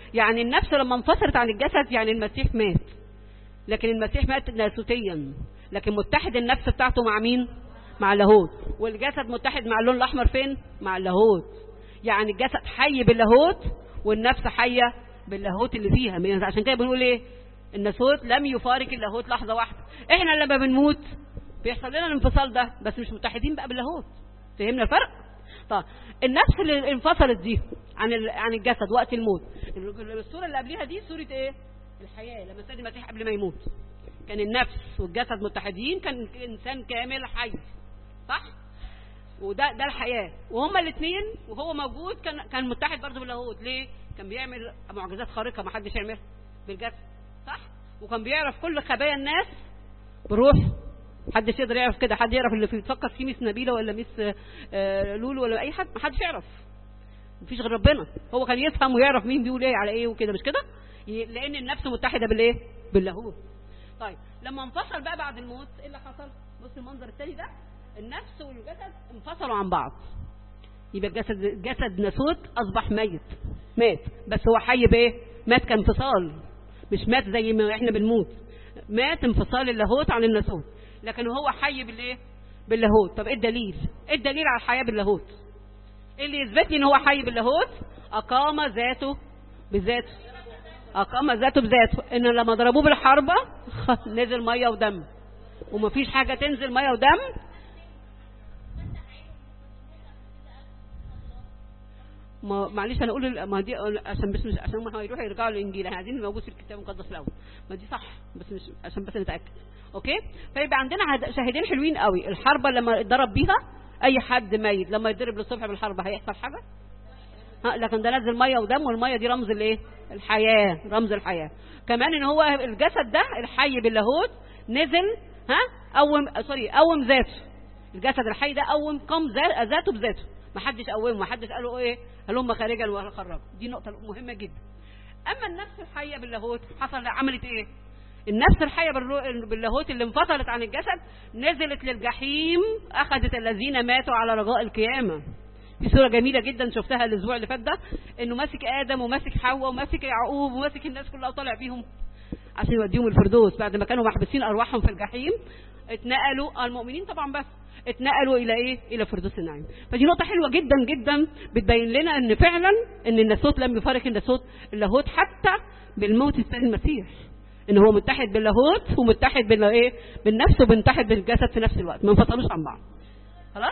يعني النفس لما انفصلت عن الجسد يعني المسيح مات لكن المسيح مات ناسوتيا لكن متحد النفس بتاعته مع مين مع اللاهوت والجسد متحد مع اللون الاحمر فين مع اللاهوت يعني الجسد حي باللاهوت والنفس حيه باللاهوت اللي فيها عشان كده بنقول ايه الناسوت لم يفارق اللاهوت لحظه واحده احنا لما بنموت بيحصل لنا الانفصال ده بس مش متحدين بقى باللاهوت فهمنا الفرق طب النفس اللي انفصلت دي عن عن الجسد وقت الموت الصوره اللي قبليها دي صوره ايه الحياه لما سيد المسيح قبل ما يموت كان النفس والجسد متحدين كان انسان كامل حي صح وده ده الحياه وهما الاثنين وهو موجود كان كان متحد برضه باللاهوت ليه كان بيعمل معجزات خارقه ما حدش يعملها بالجسد صح وكان بيعرف كل خبايا الناس بروح محدش يقدر يعرف كده حد يعرف اللي بيتفكر فيه ميس نبيله ولا ميس لولو ولا اي حد محدش يعرف مفيش غير ربنا هو كان يفهم ويعرف مين بيقول ايه على ايه وكده مش كده لان النفس متحده بالايه باللاهوت طيب لما انفصل بقى بعد الموت ايه اللي حصل بص المنظر الثاني ده النفس والجسد انفصلوا عن بعض يبقى الجسد جسد ناسوت اصبح ميت مات بس هو حي بايه مات كانفصال مش مات زي ما احنا بنموت مات انفصال اللاهوت عن الناسوت لكن هو حي بالايه باللاهوت طب ايه الدليل ايه الدليل على الحياه باللاهوت ايه اللي يثبت لي ان هو حي باللاهوت اقام ذاته بذاته اقام ذاته بذاته ان لما ضربوه بالحربه نزل ميه ودم ومفيش حاجه تنزل ميه ودم ما معلش انا اقول ما دي عشان بس مش عشان ما هيروحوا يرجعوا للانجيل احنا عايزين موجود في الكتاب المقدس الاول ما دي صح بس مش عشان بس نتاكد اوكي فيبقى عندنا شاهدين حلوين قوي الحربه لما اتضرب بيها اي حد ميت لما يتضرب للصبح بالحربه هيحصل حاجه ها لكن ده نزل ميه ودم والميه دي رمز الايه الحياه رمز الحياه كمان ان هو الجسد ده الحي باللاهوت نزل ها قوم سوري قوم ذاته الجسد الحي ده قوم قام ذاته بذاته ما حدش قومه ما حدش قال له ايه هلم خارجا وخرجوا دي نقطه مهمه جدا اما النفس الحيه باللاهوت حصل عملت ايه النفس الحيه باللاهوت اللي انفصلت عن الجسد نزلت للجحيم اخذت الذين ماتوا على رجاء القيامه في صوره جميله جدا شفتها الاسبوع اللي فات ده انه ماسك ادم وماسك حواء وماسك يعقوب وماسك الناس كلها وطالع بيهم عشان يوديهم الفردوس بعد ما كانوا محبسين ارواحهم في الجحيم اتنقلوا المؤمنين طبعا بس اتنقلوا الى ايه الى فردوس النعيم فدي نقطه حلوه جدا جدا بتبين لنا ان فعلا ان الناسوت لم يفارق الناسوت اللاهوت حتى بالموت السيد المسيح ان هو متحد باللاهوت ومتحد بالايه بالنفس ومتحد بالجسد في نفس الوقت ما انفصلوش عن بعض خلاص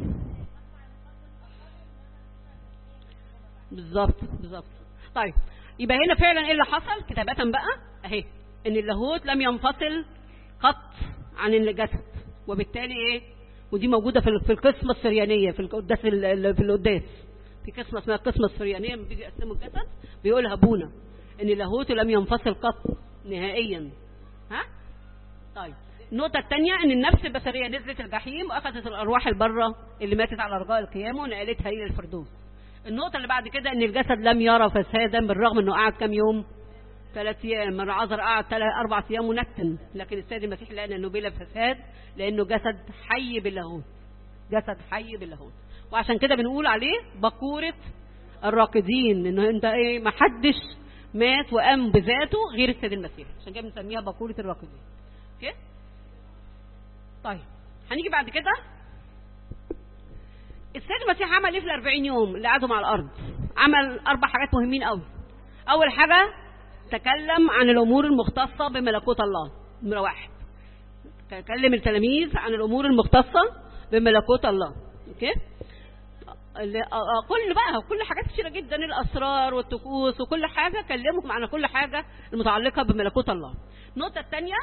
بالظبط بالظبط طيب يبقى هنا فعلا ايه اللي حصل كتابة بقى اهي ان اللاهوت لم ينفصل قط عن الجسد وبالتالي ايه ودي موجوده في في القسمه السريانيه في القداس في القداس في قسمه اسمها القسمه السريانيه لما بيجي يقسموا الجسد بيقولها ابونا ان اللاهوت لم ينفصل قط نهائيا ها طيب النقطة الثانية ان النفس البشرية نزلت الجحيم واخذت الارواح البرة اللي ماتت على رجاء القيامة ونقلتها الى الفردوس النقطة اللي بعد كده ان الجسد لم يرى فسادا بالرغم انه قعد كام يوم ثلاث ايام مرة عذر قعد ثلاث اربع ايام ونتن لكن السيد المسيح لقى انه بلا فساد لانه جسد حي باللاهوت جسد حي باللاهوت وعشان كده بنقول عليه بكورة الراقدين انه انت ايه ما حدش مات وقام بذاته غير السيد المسيح عشان كده بنسميها بكورة الراقدين اوكي طيب هنيجي بعد كده السيد المسيح عمل ايه في الأربعين يوم اللي قعدوا على الارض عمل اربع حاجات مهمين قوي اول حاجه تكلم عن الامور المختصه بملكوت الله نمره واحد تكلم التلاميذ عن الامور المختصه بملكوت الله اوكي كل بقى كل حاجات كتيره جدا الاسرار والطقوس وكل حاجه كلمهم عن كل حاجه المتعلقه بملكوت الله النقطه الثانيه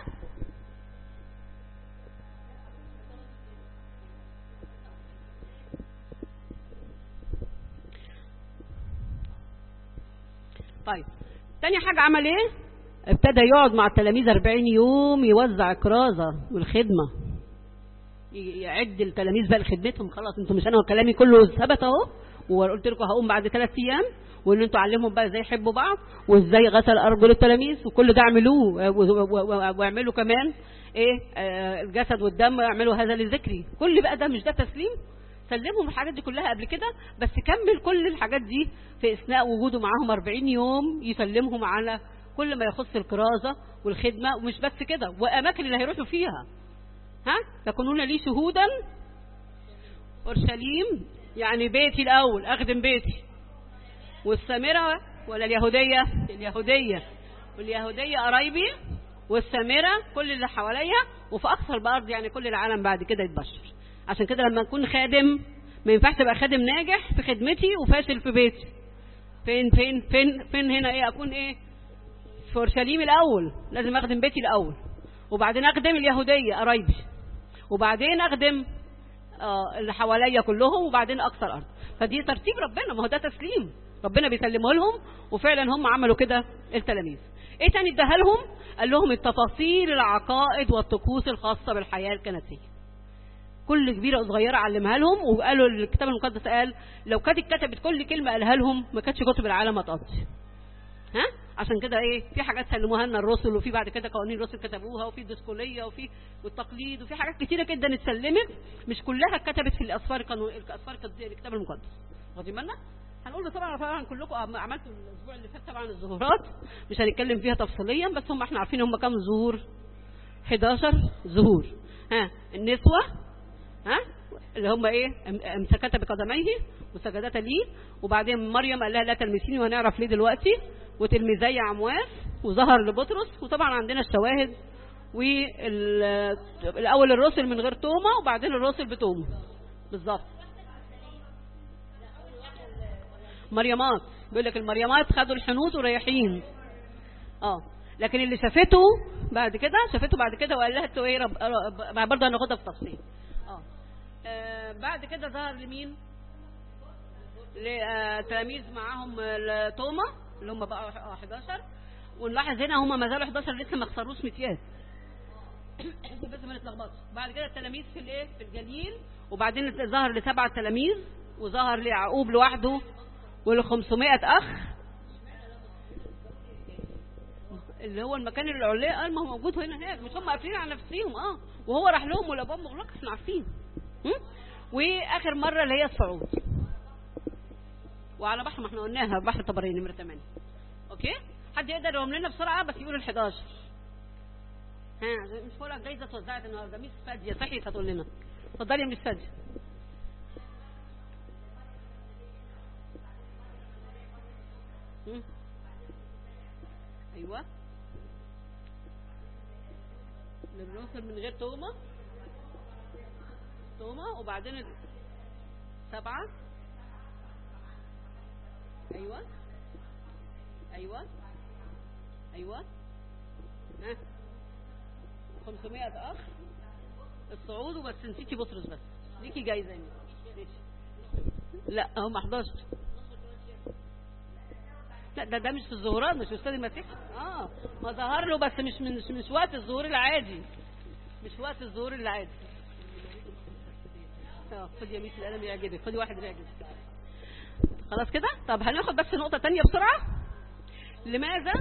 طيب تاني حاجة عمل ايه ابتدى يقعد مع التلاميذ 40 يوم يوزع كرازة والخدمة يعد التلاميذ بقى لخدمتهم خلاص انتوا مش انا كلامي كله ثبت اهو وقلت لكم هقوم بعد ثلاث ايام وان انتوا علمهم بقى ازاي يحبوا بعض وازاي غسل ارجل التلاميذ وكل ده اعملوه واعملوا كمان ايه آه الجسد والدم اعملوا هذا لذكري كل بقى ده مش ده تسليم سلمهم الحاجات دي كلها قبل كده بس كمل كل الحاجات دي في اثناء وجوده معاهم 40 يوم يسلمهم على كل ما يخص الكرازه والخدمه ومش بس كده واماكن اللي هيروحوا فيها ها تكونون لي شهودا اورشليم يعني بيتي الاول اخدم بيتي والسامره ولا اليهوديه اليهوديه واليهوديه قرايبي والسامره كل اللي حواليا وفي اقصى الارض يعني كل العالم بعد كده يتبشر عشان كده لما اكون خادم ما ينفعش ابقى خادم ناجح في خدمتي وفاشل في بيتي فين فين فين فين هنا ايه اكون ايه في اورشليم الاول لازم اخدم بيتي الاول وبعدين اخدم اليهوديه قرايبي وبعدين اخدم آه اللي حواليا كلهم وبعدين اقصى الارض فدي ترتيب ربنا ما هو ده تسليم ربنا بيسلمه لهم وفعلا هم عملوا كده التلاميذ ايه تاني اداها لهم قال لهم التفاصيل العقائد والطقوس الخاصه بالحياه الكنسيه كل كبيره وصغيره علمها لهم وقالوا الكتاب المقدس قال لو كانت اتكتبت كل كلمه قالها لهم ما كانتش كتب العالم هتقضي ها عشان كده ايه في حاجات سلموها لنا الرسل وفي بعد كده قوانين الرسل كتبوها وفي الدسكوليه وفي والتقليد وفي حاجات كتيره جدا اتسلمت مش كلها اتكتبت في الاسفار القانون الاسفار الكتاب المقدس واخدين بالنا هنقول طبعا طبعا كلكم عملتوا الاسبوع اللي فات طبعا الظهورات مش هنتكلم فيها تفصيليا بس هم احنا عارفين هم كام ظهور 11 ظهور ها النسوه ها اللي هم ايه امسكتها بقدميه وسجدتا ليه وبعدين مريم قال لها لا تلمسيني وهنعرف ليه دلوقتي وتلميذي عمواس وظهر لبطرس وطبعا عندنا الشواهد والاول الرسل من غير تومه وبعدين الرسل بتومه بالظبط مريمات بيقول لك المريمات خدوا الحنوط ورايحين اه لكن اللي شافته بعد كده شافته بعد كده وقال لها انتوا ايه رب... رب... برضه هناخدها في تفصيل اه آه بعد كده ظهر لمين لتلاميذ معاهم توما اللي هم بقى 11 ونلاحظ هنا هم ما زالوا 11 لسه ما خسروش متياز بس ما نتلخبطش بعد كده التلاميذ في الايه في الجليل وبعدين ظهر لسبعه تلاميذ وظهر ليعقوب لوحده وال 500 اخ اللي هو المكان العليا قال ما هو موجود هنا هناك مش هم قافلين على نفسهم اه وهو راح لهم والابواب مغلقه احنا عارفين واخر مره اللي هي الصعود وعلى بحر ما احنا قلناها بحر طبرين نمره 8 اوكي حد يقدر يقوم لنا بسرعه بس يقول ال 11 ها مش بقول لك جايزه اتوزعت النهارده ميس فاديه صحيت هتقول لنا اتفضلي يا ميس فاديه ايوه للرسل من غير تومه تومه وبعدين سبعه ايوه ايوه ايوه ها 500 اخ الصعود وبس نسيتي بطرس بس ليكي جايزه لا هم 11 لا ده ده مش في الظهورات مش استاذ المسيح اه ما ظهر له بس مش من مش, مش وقت الظهور العادي مش وقت الظهور العادي اه خدي يا ميس القلم يعجبك خدي واحد يعجبك خلاص كده طب هناخد بس نقطه تانية بسرعه لماذا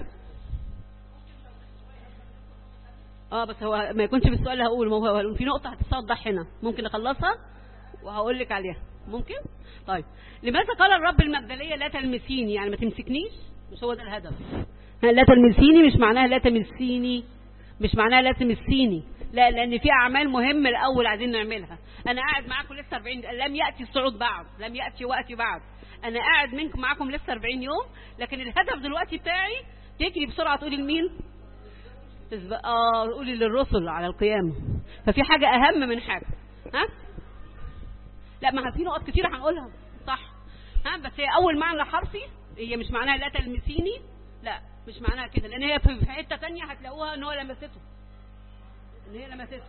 اه بس هو ما يكونش بالسؤال اللي هقوله ما هو في نقطه هتتصدح هنا ممكن اخلصها وهقول لك عليها ممكن طيب لماذا قال الرب المجدليه لا تلمسيني يعني ما تمسكنيش مش هو ده الهدف لا تلمسيني مش معناها لا تمسيني مش معناها لا تمسيني لا لان في اعمال مهمه الاول عايزين نعملها انا قاعد معاكم لسه 40 لم ياتي الصعود بعد لم ياتي وقتي بعد انا قاعد منكم معاكم لسه 40 يوم لكن الهدف دلوقتي بتاعي تجري بسرعه تقولي لمين اه قولي للرسل على القيامه ففي حاجه اهم من حاجه ها لا ما في نقط كتيره هنقولها صح ها بس هي اول معنى حرفي هي مش معناها لا تلمسيني لا مش معناها كده لان هي في حته ثانيه هتلاقوها ان هو لمسته ان هي لمسته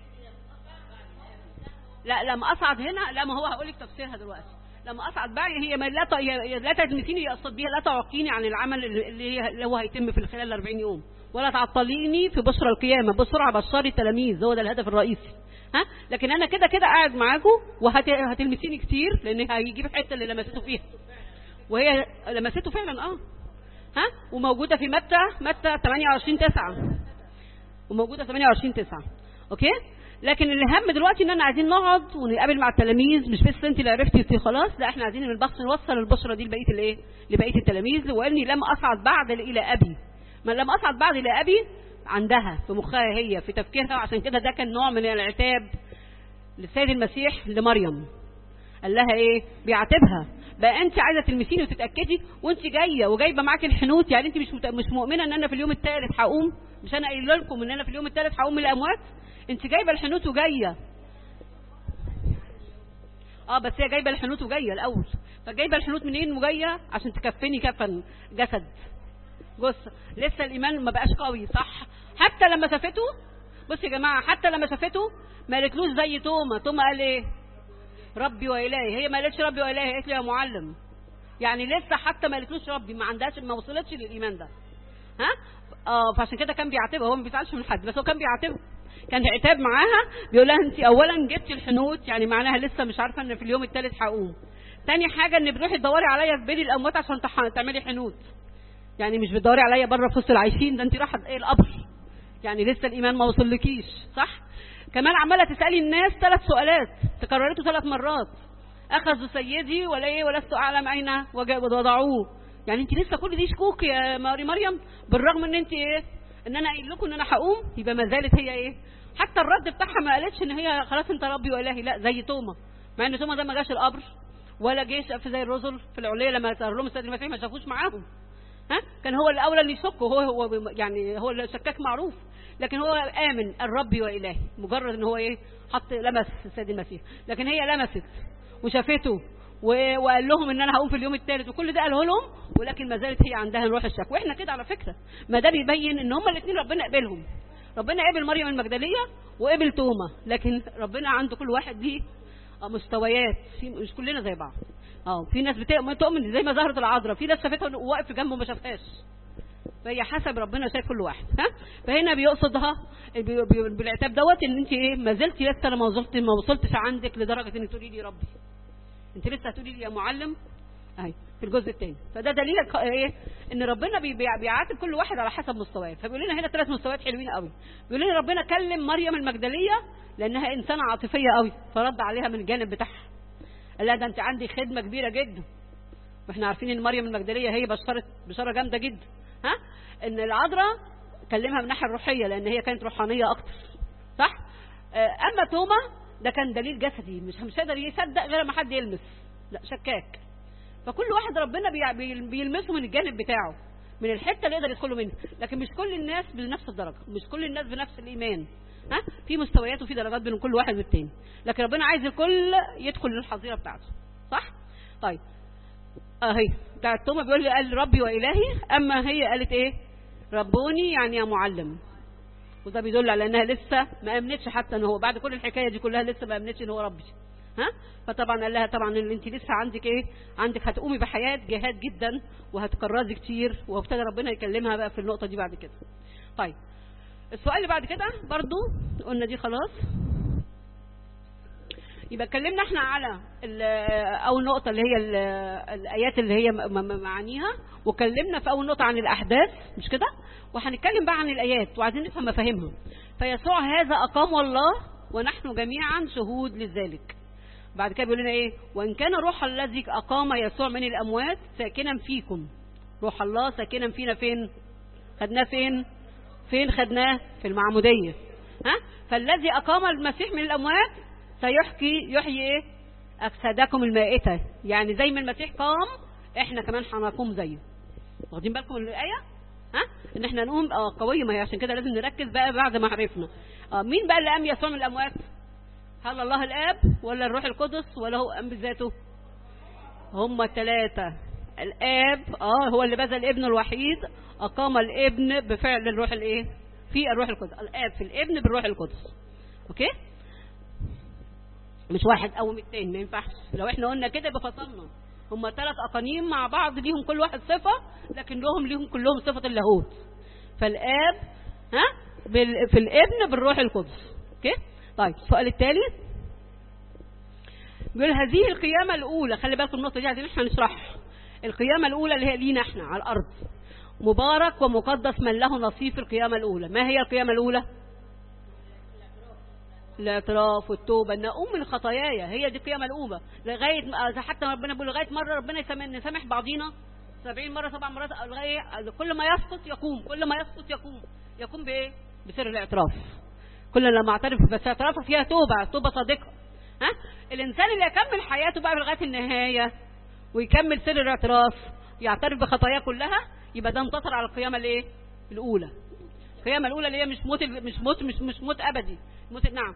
لا لما اصعد هنا لا ما هو هقول لك تفسيرها دلوقتي لما اصعد بقى هي ما لا لا تلمسيني يقصد بيها لا تعقيني عن العمل اللي, هي اللي هو هيتم في خلال ال 40 يوم ولا تعطليني في بشرى القيامه بسرعه بشري التلاميذ هو ده الهدف الرئيسي ها لكن انا كده كده قاعد معاكم وهتلمسيني كتير لان هيجيب الحته اللي لمسته فيها وهي لمسته فعلا اه ها وموجوده في متى متى 28 9 وموجوده 28 9 اوكي لكن الهم دلوقتي ان انا عايزين نقعد ونقابل مع التلاميذ مش بس انت اللي عرفتي انت خلاص لا احنا عايزين من البحث نوصل البشرى دي لبقيه الايه لبقيه التلاميذ واني لم اصعد بعد الى ابي ما لم اصعد بعد الى ابي عندها في مخها هي في تفكيرها وعشان كده ده كان نوع من العتاب للسيد المسيح لمريم قال لها ايه بيعاتبها بقى انت عايزه تلمسيني وتتاكدي وانت جايه وجايبه معاكي الحنوت يعني انت مش مت... مش مؤمنه ان انا في اليوم الثالث هقوم مش انا قايله لكم ان انا في اليوم الثالث هقوم من الاموات انت جايبه الحنوت وجايه اه بس هي جايبه الحنوت وجايه الاول فجايبه الحنوت منين وجايه عشان تكفني كفن جسد بص لسه الايمان ما بقاش قوي صح حتى لما شافته بص يا جماعه حتى لما شافته ما قالتلوش زي توما توما قال ايه ربي والهي هي ما قالتش ربي والهي قالت له يا معلم يعني لسه حتى ما قالتلوش ربي ما عندهاش ما وصلتش للايمان ده ها اه فعشان كده كان بيعاتبها هو ما بيزعلش من حد بس هو كان بيعاتبها كان عتاب معاها بيقول لها انت اولا جبت الحنوت يعني معناها لسه مش عارفه ان في اليوم الثالث هقوم تاني حاجه ان بتروحي تدوري عليا في بين الاموات عشان تح- تعملي حنوت يعني مش بتدوري عليا بره في وسط العايشين ده انت رايحه ايه القبر يعني لسه الايمان ما وصلكيش صح كمان عماله تسالي الناس ثلاث سؤالات تكررته ثلاث مرات اخذوا سيدي ولا ايه ولست اعلم اين وجا- وضعوه يعني انت لسه كل دي شكوك يا ماري مريم بالرغم ان انت ايه ان انا قايل لكم ان انا هقوم يبقى ما زالت هي ايه حتى الرد بتاعها ما قالتش ان هي خلاص انت ربي والهي لا زي توما مع ان توما ده ما جاش القبر ولا جيش في زي الرسل في العليه لما ظهر لهم السيد المسيح ما شافوش معاهم ها كان هو الاولى اللي يشك وهو هو يعني هو الشكاك معروف لكن هو امن الرب والهي مجرد ان هو ايه حط لمس السيد المسيح لكن هي لمست وشافته و- وقال لهم ان انا هقوم في اليوم الثالث وكل ده قاله لهم ولكن ما زالت هي عندها روح الشك واحنا كده على فكره ما ده بيبين ان هما الاثنين ربنا قبلهم ربنا قبل مريم المجدليه وقبل توما لكن ربنا عنده كل واحد ليه آه، مستويات في مش كلنا زي بعض اه في ناس بت- تؤمن زي ما ظهرت العذراء في ناس شافتها وواقف في جنبه ما شافهاش فهي حسب ربنا شايف كل واحد ها فهنا بيقصدها بي- بي- بالعتاب دوت ان انت ايه ما زلت لسه ما وصلت ما وصلتش عندك لدرجه انك تقولي لي ربي انت لسه هتقولي لي يا معلم اهي في الجزء الثاني فده دليل ك- ايه ان ربنا بي- بي- بيعاتب كل واحد على حسب مستواه فبيقول لنا هنا ثلاث مستويات حلوين قوي بيقول لنا ربنا كلم مريم المجدليه لانها انسانه عاطفيه قوي فرد عليها من الجانب بتاعها قال لها ده انت عندي خدمه كبيره جدا واحنا عارفين ان مريم المجدليه هي بشرت بشاره جامده جدا ها ان العذراء كلمها من الناحيه الروحيه لان هي كانت روحانيه اكتر صح آه، اما توما ده كان دليل جسدي مش مش قادر يصدق غير ما حد يلمس لا شكاك فكل واحد ربنا بي- بي- بيلمسه من الجانب بتاعه من الحته اللي يقدر يدخله منها لكن مش كل الناس بنفس الدرجه مش كل الناس بنفس الايمان ها في مستويات وفي درجات بين كل واحد والتاني لكن ربنا عايز الكل يدخل للحظيره بتاعته صح طيب اهي بتاعت توما بيقول لي قال ربي والهي اما هي قالت ايه ربوني يعني يا معلم وده بيدل على انها لسه ما امنتش حتى ان هو بعد كل الحكايه دي كلها لسه ما امنتش ان هو ربي ها فطبعا قال لها طبعا ان انت لسه عندك ايه عندك هتقومي بحياه جهاد جدا وهتكرزي كتير وابتدى ربنا يكلمها بقى في النقطه دي بعد كده طيب السؤال اللي بعد كده برضو قلنا دي خلاص يبقى اتكلمنا احنا على ال- اول نقطه اللي هي ال- الايات اللي هي م- م- معانيها واتكلمنا في اول نقطه عن الاحداث مش كده وهنتكلم بقى عن الايات وعايزين نفهم مفاهيمها فيسوع هذا اقام الله ونحن جميعا شهود لذلك بعد كده بيقول لنا ايه وان كان روح الذي اقام يسوع من الاموات ساكنا فيكم روح الله ساكنا فينا فين خدناه فين فين خدناه في المعموديه ها فالذي اقام المسيح من الاموات سيحكي يحيي ايه اجسادكم المائته يعني زي ما المسيح قام احنا كمان هنقوم زيه واخدين بالكم من الايه ها ان احنا نقوم اه قويه ما هي عشان كده لازم نركز بقى بعد ما عرفنا اه مين بقى اللي قام يسوع من الاموات هل الله الاب ولا الروح القدس ولا هو قام بذاته هم الثلاثة الآب اه هو اللي بذل ابنه الوحيد أقام الابن بفعل الروح الايه؟ في الروح القدس الآب في الابن بالروح القدس أوكي؟ مش واحد قوم التاني ما ينفعش لو احنا قلنا كده يبقى فصلنا هم ثلاث أقانيم مع بعض ليهم كل واحد صفة لكن لهم ليهم كلهم صفة اللاهوت فالآب ها بال... في الابن بالروح القدس اوكي طيب السؤال التالي بيقول هذه القيامة الأولى خلي بالكم النقطة دي عايزين احنا نشرحها القيامة الأولى اللي هي لينا احنا على الأرض مبارك ومقدس من له نصيب في القيامة الأولى ما هي القيامة الأولى الاعتراف والتوبة ان اقوم من خطاياي هي دي القيامة الأولى لغاية ما- حتى ربنا بيقول لغاية مرة ربنا يسامح نسامح بعضينا 70 مرة سبع مرات لغاية كل ما يسقط يقوم كل ما يسقط يقوم يقوم بإيه؟ بسر الاعتراف كل لما اعترف بس اعترافه فيها توبة توبة صادقة ها الإنسان اللي يكمل حياته بقى لغاية النهاية ويكمل سر الاعتراف يعترف بخطاياه كلها يبقى ده انتصر على القيامة الايه؟ الأولى القيامة الأولى اللي هي مش موت مش موت مش مش موت أبدي موت نعم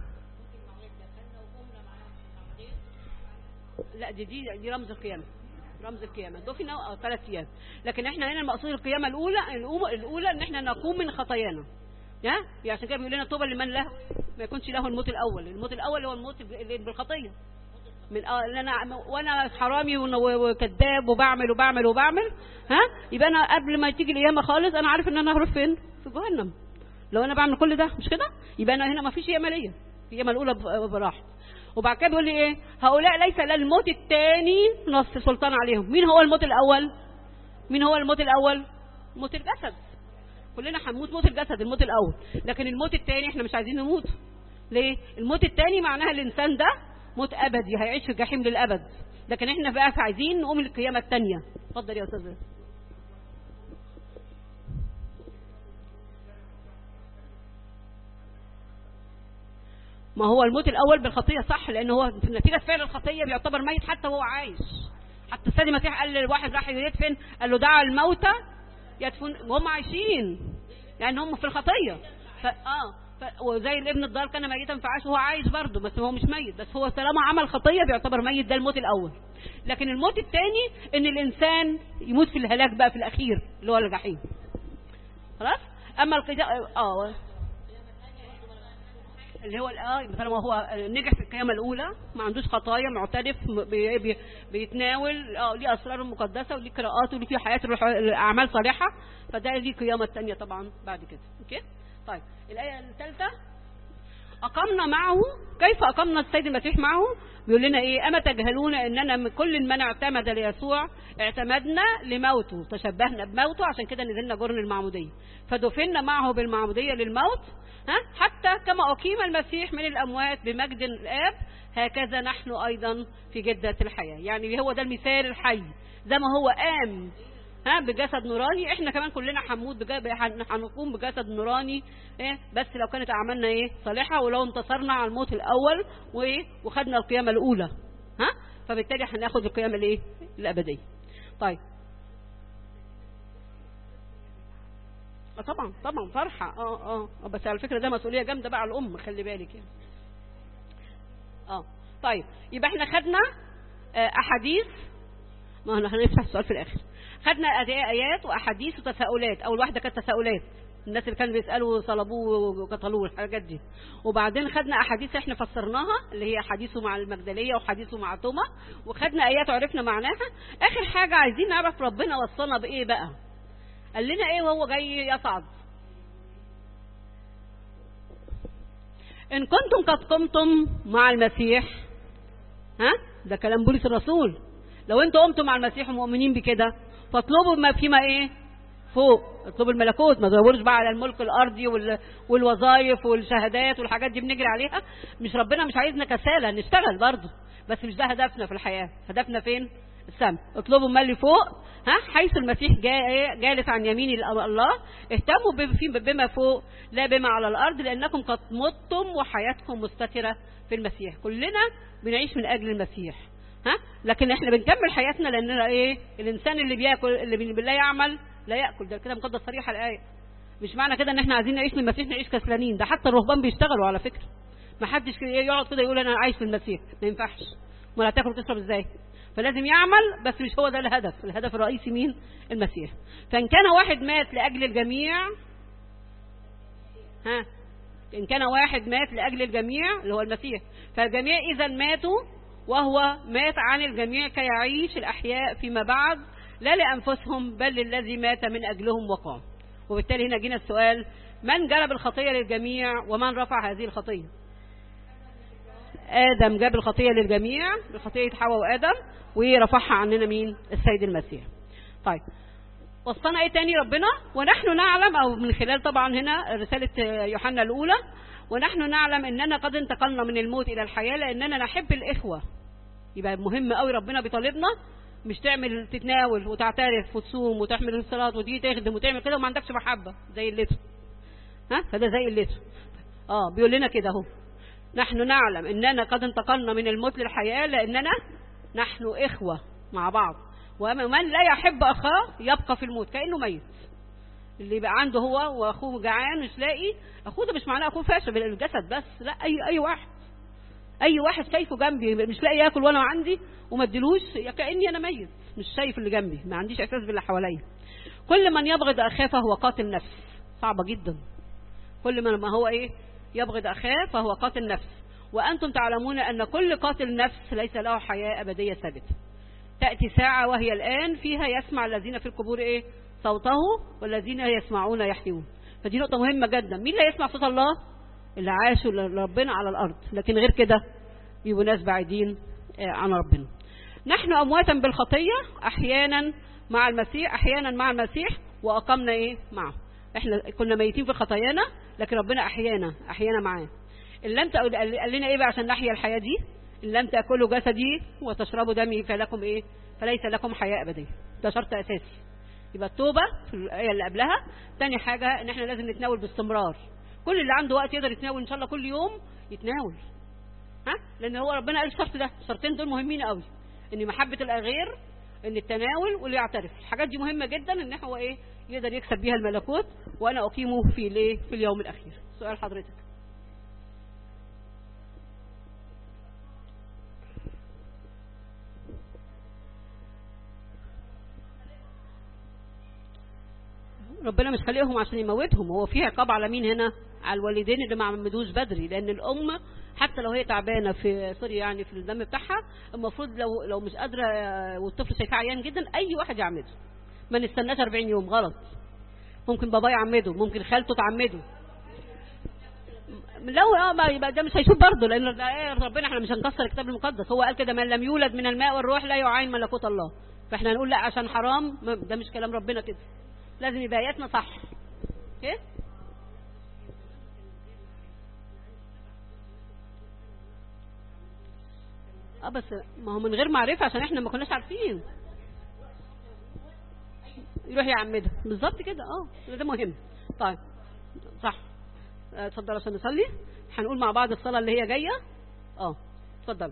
لا دي دي دي رمز القيامة رمز القيامة دفن أو ثلاث أيام لكن احنا هنا المقصود القيامة الأولى الأولى, الأولى إن احنا نقوم من خطايانا ها يعني عشان كده بيقول لنا توبة لمن له ما يكونش له الموت الأول الموت الأول هو الموت اللي بالخطية من اه ان انا وانا حرامي ون- وكذاب وبعمل وبعمل وبعمل ها يبقى انا قبل ما تيجي القيامه خالص انا عارف ان انا هروح فين في جهنم لو انا بعمل كل ده مش كده يبقى انا هنا ما فيش قيامه ليا القيامه الاولى ب- براحه وبعد كده بيقول لي ايه هؤلاء ليس للموت الثاني نص سلطان عليهم مين هو الموت الاول مين هو الموت الاول موت الجسد كلنا هنموت موت الجسد الموت الاول لكن الموت الثاني احنا مش عايزين نموت ليه الموت الثاني معناها الانسان ده موت ابدي هيعيش في الجحيم للابد لكن احنا بقى عايزين نقوم للقيامه الثانيه اتفضل يا استاذ ما هو الموت الاول بالخطيه صح لان هو في نتيجه فعل الخطيه بيعتبر ميت حتى وهو عايش حتى السيد المسيح قال لواحد راح يدفن قال له دعا الموتى يدفن وهم عايشين لان هم في الخطيه ف... اه ف... وزي الابن الضال كان ميتا فعاش وهو عايش برضه بس هو مش ميت بس هو طالما عمل خطيه بيعتبر ميت ده الموت الاول لكن الموت الثاني ان الانسان يموت في الهلاك بقى في الاخير اللي هو الجحيم خلاص اما القتال اه اللي هو اه مثلا هو نجح في القيامه الاولى ما عندوش خطايا معترف م- بي بي بيتناول اه ليه اسرار مقدسه وليه قراءات وليه في حياته الروح- اعمال صالحه فده ليه القيامه الثانيه طبعا بعد كده اوكي طيب الايه الثالثه أقمنا معه كيف أقمنا السيد المسيح معه بيقول لنا إيه أما تجهلون أننا من كل من اعتمد ليسوع اعتمدنا لموته تشبهنا بموته عشان كده نزلنا جرن المعمودية فدفنا معه بالمعمودية للموت ها حتى كما أقيم المسيح من الأموات بمجد الآب هكذا نحن أيضا في جدة الحياة يعني هو ده المثال الحي زي ما هو قام ها بجسد نوراني احنا كمان كلنا هنموت بجا- هن- هنقوم بجسد نوراني ايه بس لو كانت اعمالنا ايه صالحه ولو انتصرنا على الموت الاول وايه وخدنا القيامه الاولى ها فبالتالي هناخد القيامه الايه الابديه طيب اه طبعا طبعا فرحه اه اه آه، بس على فكره ده مسؤوليه جامده بقى على الام خلي بالك يعني اه طيب يبقى احنا خدنا آه، احاديث ما احنا هنفتح السؤال في الاخر خدنا آي- ايات واحاديث وتساؤلات اول واحده كانت تساؤلات الناس اللي كانوا بيسالوا صلبوه وقتلوه الحاجات دي وبعدين خدنا احاديث احنا فسرناها اللي هي حديثه مع المجدليه وحديثه مع توما وخدنا ايات وعرفنا معناها اخر حاجه عايزين نعرف ربنا وصلنا بايه بقى قال لنا ايه وهو جاي يصعد ان كنتم قد قمتم مع المسيح ها ده كلام بولس الرسول لو انتوا قمتوا مع المسيح ومؤمنين بكده فاطلبوا ما فيما ايه فوق اطلبوا الملكوت ما تدوروش بقى على الملك الارضي وال... والوظائف والشهادات والحاجات دي بنجري عليها مش ربنا مش عايزنا كسالى نشتغل برضه بس مش ده هدفنا في الحياه هدفنا فين السماء اطلبوا ما اللي فوق ها حيث المسيح جا- جالس عن يمين ال- الله اهتموا ب- في- بما فوق لا بما على الارض لانكم قد متم وحياتكم مستتره في المسيح كلنا بنعيش من اجل المسيح ها لكن احنا بنكمل حياتنا لاننا ايه الانسان اللي بياكل اللي بي- لا يعمل لا ياكل ده كده مقدس صريحه الايه مش معنى كده ان احنا عايزين نعيش للمسيح نعيش كسلانين ده حتى الرهبان بيشتغلوا على فكره ما حدش كده يقعد كده يقول انا عايش للمسيح ما ينفعش ولا تاكل وتشرب ازاي فلازم يعمل بس مش هو ده الهدف الهدف الرئيسي مين المسيح فان كان واحد مات لاجل الجميع ها إن كان واحد مات لأجل الجميع اللي هو المسيح فالجميع إذا ماتوا وهو مات عن الجميع كي يعيش الأحياء فيما بعد لا لأنفسهم بل للذي مات من أجلهم وقام وبالتالي هنا جينا السؤال من جلب الخطية للجميع ومن رفع هذه الخطية آدم جاب الخطية للجميع بخطية حواء وآدم ورفعها عننا مين السيد المسيح طيب وصانا ايه تاني ربنا ونحن نعلم او من خلال طبعا هنا رسالة يوحنا الاولى ونحن نعلم اننا قد انتقلنا من الموت الى الحياة لاننا نحب الاخوة يبقى مهم قوي ربنا بيطالبنا مش تعمل تتناول وتعترف وتصوم وتحمل الصلاة وتيجي تخدم وتعمل كده وما عندكش محبة زي الليتو ها فده زي الليتو اه بيقول لنا كده اهو نحن نعلم اننا قد انتقلنا من الموت للحياة لاننا نحن اخوة مع بعض ومن لا يحب اخاه يبقى في الموت كانه ميت اللي يبقى عنده هو واخوه جعان مش لاقي اخوه ده مش معناه اخوه فاشل بالجسد بس لا اي اي واحد اي واحد شايفه جنبي مش لاقي ياكل وانا عندي وما اديلوش كاني انا ميت مش شايف اللي جنبي ما عنديش احساس باللي حواليا كل من يبغض اخاه فهو قاتل نفس صعبه جدا كل من ما هو ايه يبغض اخاه فهو قاتل نفس وانتم تعلمون ان كل قاتل نفس ليس له حياه ابديه ثابته تاتي ساعه وهي الان فيها يسمع الذين في القبور ايه صوته والذين يسمعون يحيون فدي نقطه مهمه جدا مين اللي يسمع صوت الله اللي عاشوا لربنا على الارض لكن غير كده بيبقوا ناس بعيدين عن ربنا نحن امواتا بالخطيه احيانا مع المسيح احيانا مع المسيح واقمنا ايه معه احنا كنا ميتين في خطايانا لكن ربنا احيانا احيانا معاه ان لم تقل قال لنا ايه بقى عشان نحيا الحياه دي ان لم تاكلوا جسدي وتشربوا دمي فلكم ايه فليس لكم حياه ابديه ده شرط اساسي يبقى التوبه في الايه اللي قبلها تاني حاجه ان احنا لازم نتناول باستمرار كل اللي عنده وقت يقدر يتناول ان شاء الله كل يوم يتناول ها لان هو ربنا قال الشرط ده الشرطين دول مهمين قوي ان محبه الغير ان التناول واللي يعترف الحاجات دي مهمه جدا ان هو ايه يقدر يكسب بيها الملكوت وانا اقيمه في الايه في اليوم الاخير سؤال حضرتك ربنا مش خليهم عشان يموتهم هو في عقاب على مين هنا على الوالدين اللي ما عمدوش بدري لان الام حتى لو هي تعبانه في سوري يعني في الدم بتاعها المفروض لو لو مش قادره والطفل شايفاه عيان جدا اي واحد يعمده ما نستناش 40 يوم غلط ممكن بابا يعمده ممكن خالته تعمده لو اه ما يبقى ده مش هيشوف برضه لان ربنا احنا مش هنكسر الكتاب المقدس هو قال كده من لم يولد من الماء والروح لا يعاين ملكوت الله فاحنا هنقول لا عشان حرام ده مش كلام ربنا كده لازم يبقى اياتنا صح ايه اه بس ما هو من غير معرفه عشان احنا ما كناش عارفين يروح يعمدها بالظبط كده اه ده مهم طيب صح اتفضل عشان نصلي هنقول مع بعض الصلاه اللي هي جايه اه اتفضل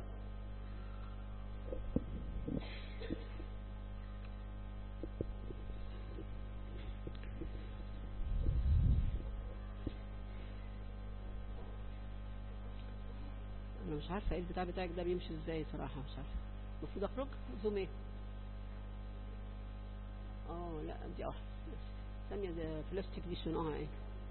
انا مش عارفه ايه البتاع بتاعك ده بيمشي ازاي صراحه مش عارفه المفروض اخرج زوم ايه اه لا دي واحده ثانيه ده بلاستيك دي شنو ايه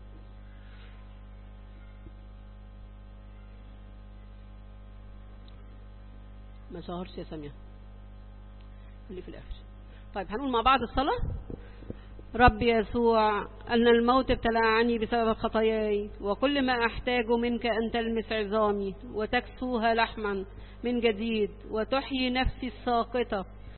ما ظهرش يا ساميه اللي في الاخر طيب هنقول مع بعض الصلاه رب يسوع أن الموت ابتلعني بسبب خطاياي وكل ما أحتاج منك أن تلمس عظامي وتكسوها لحما من جديد وتحيي نفسي الساقطة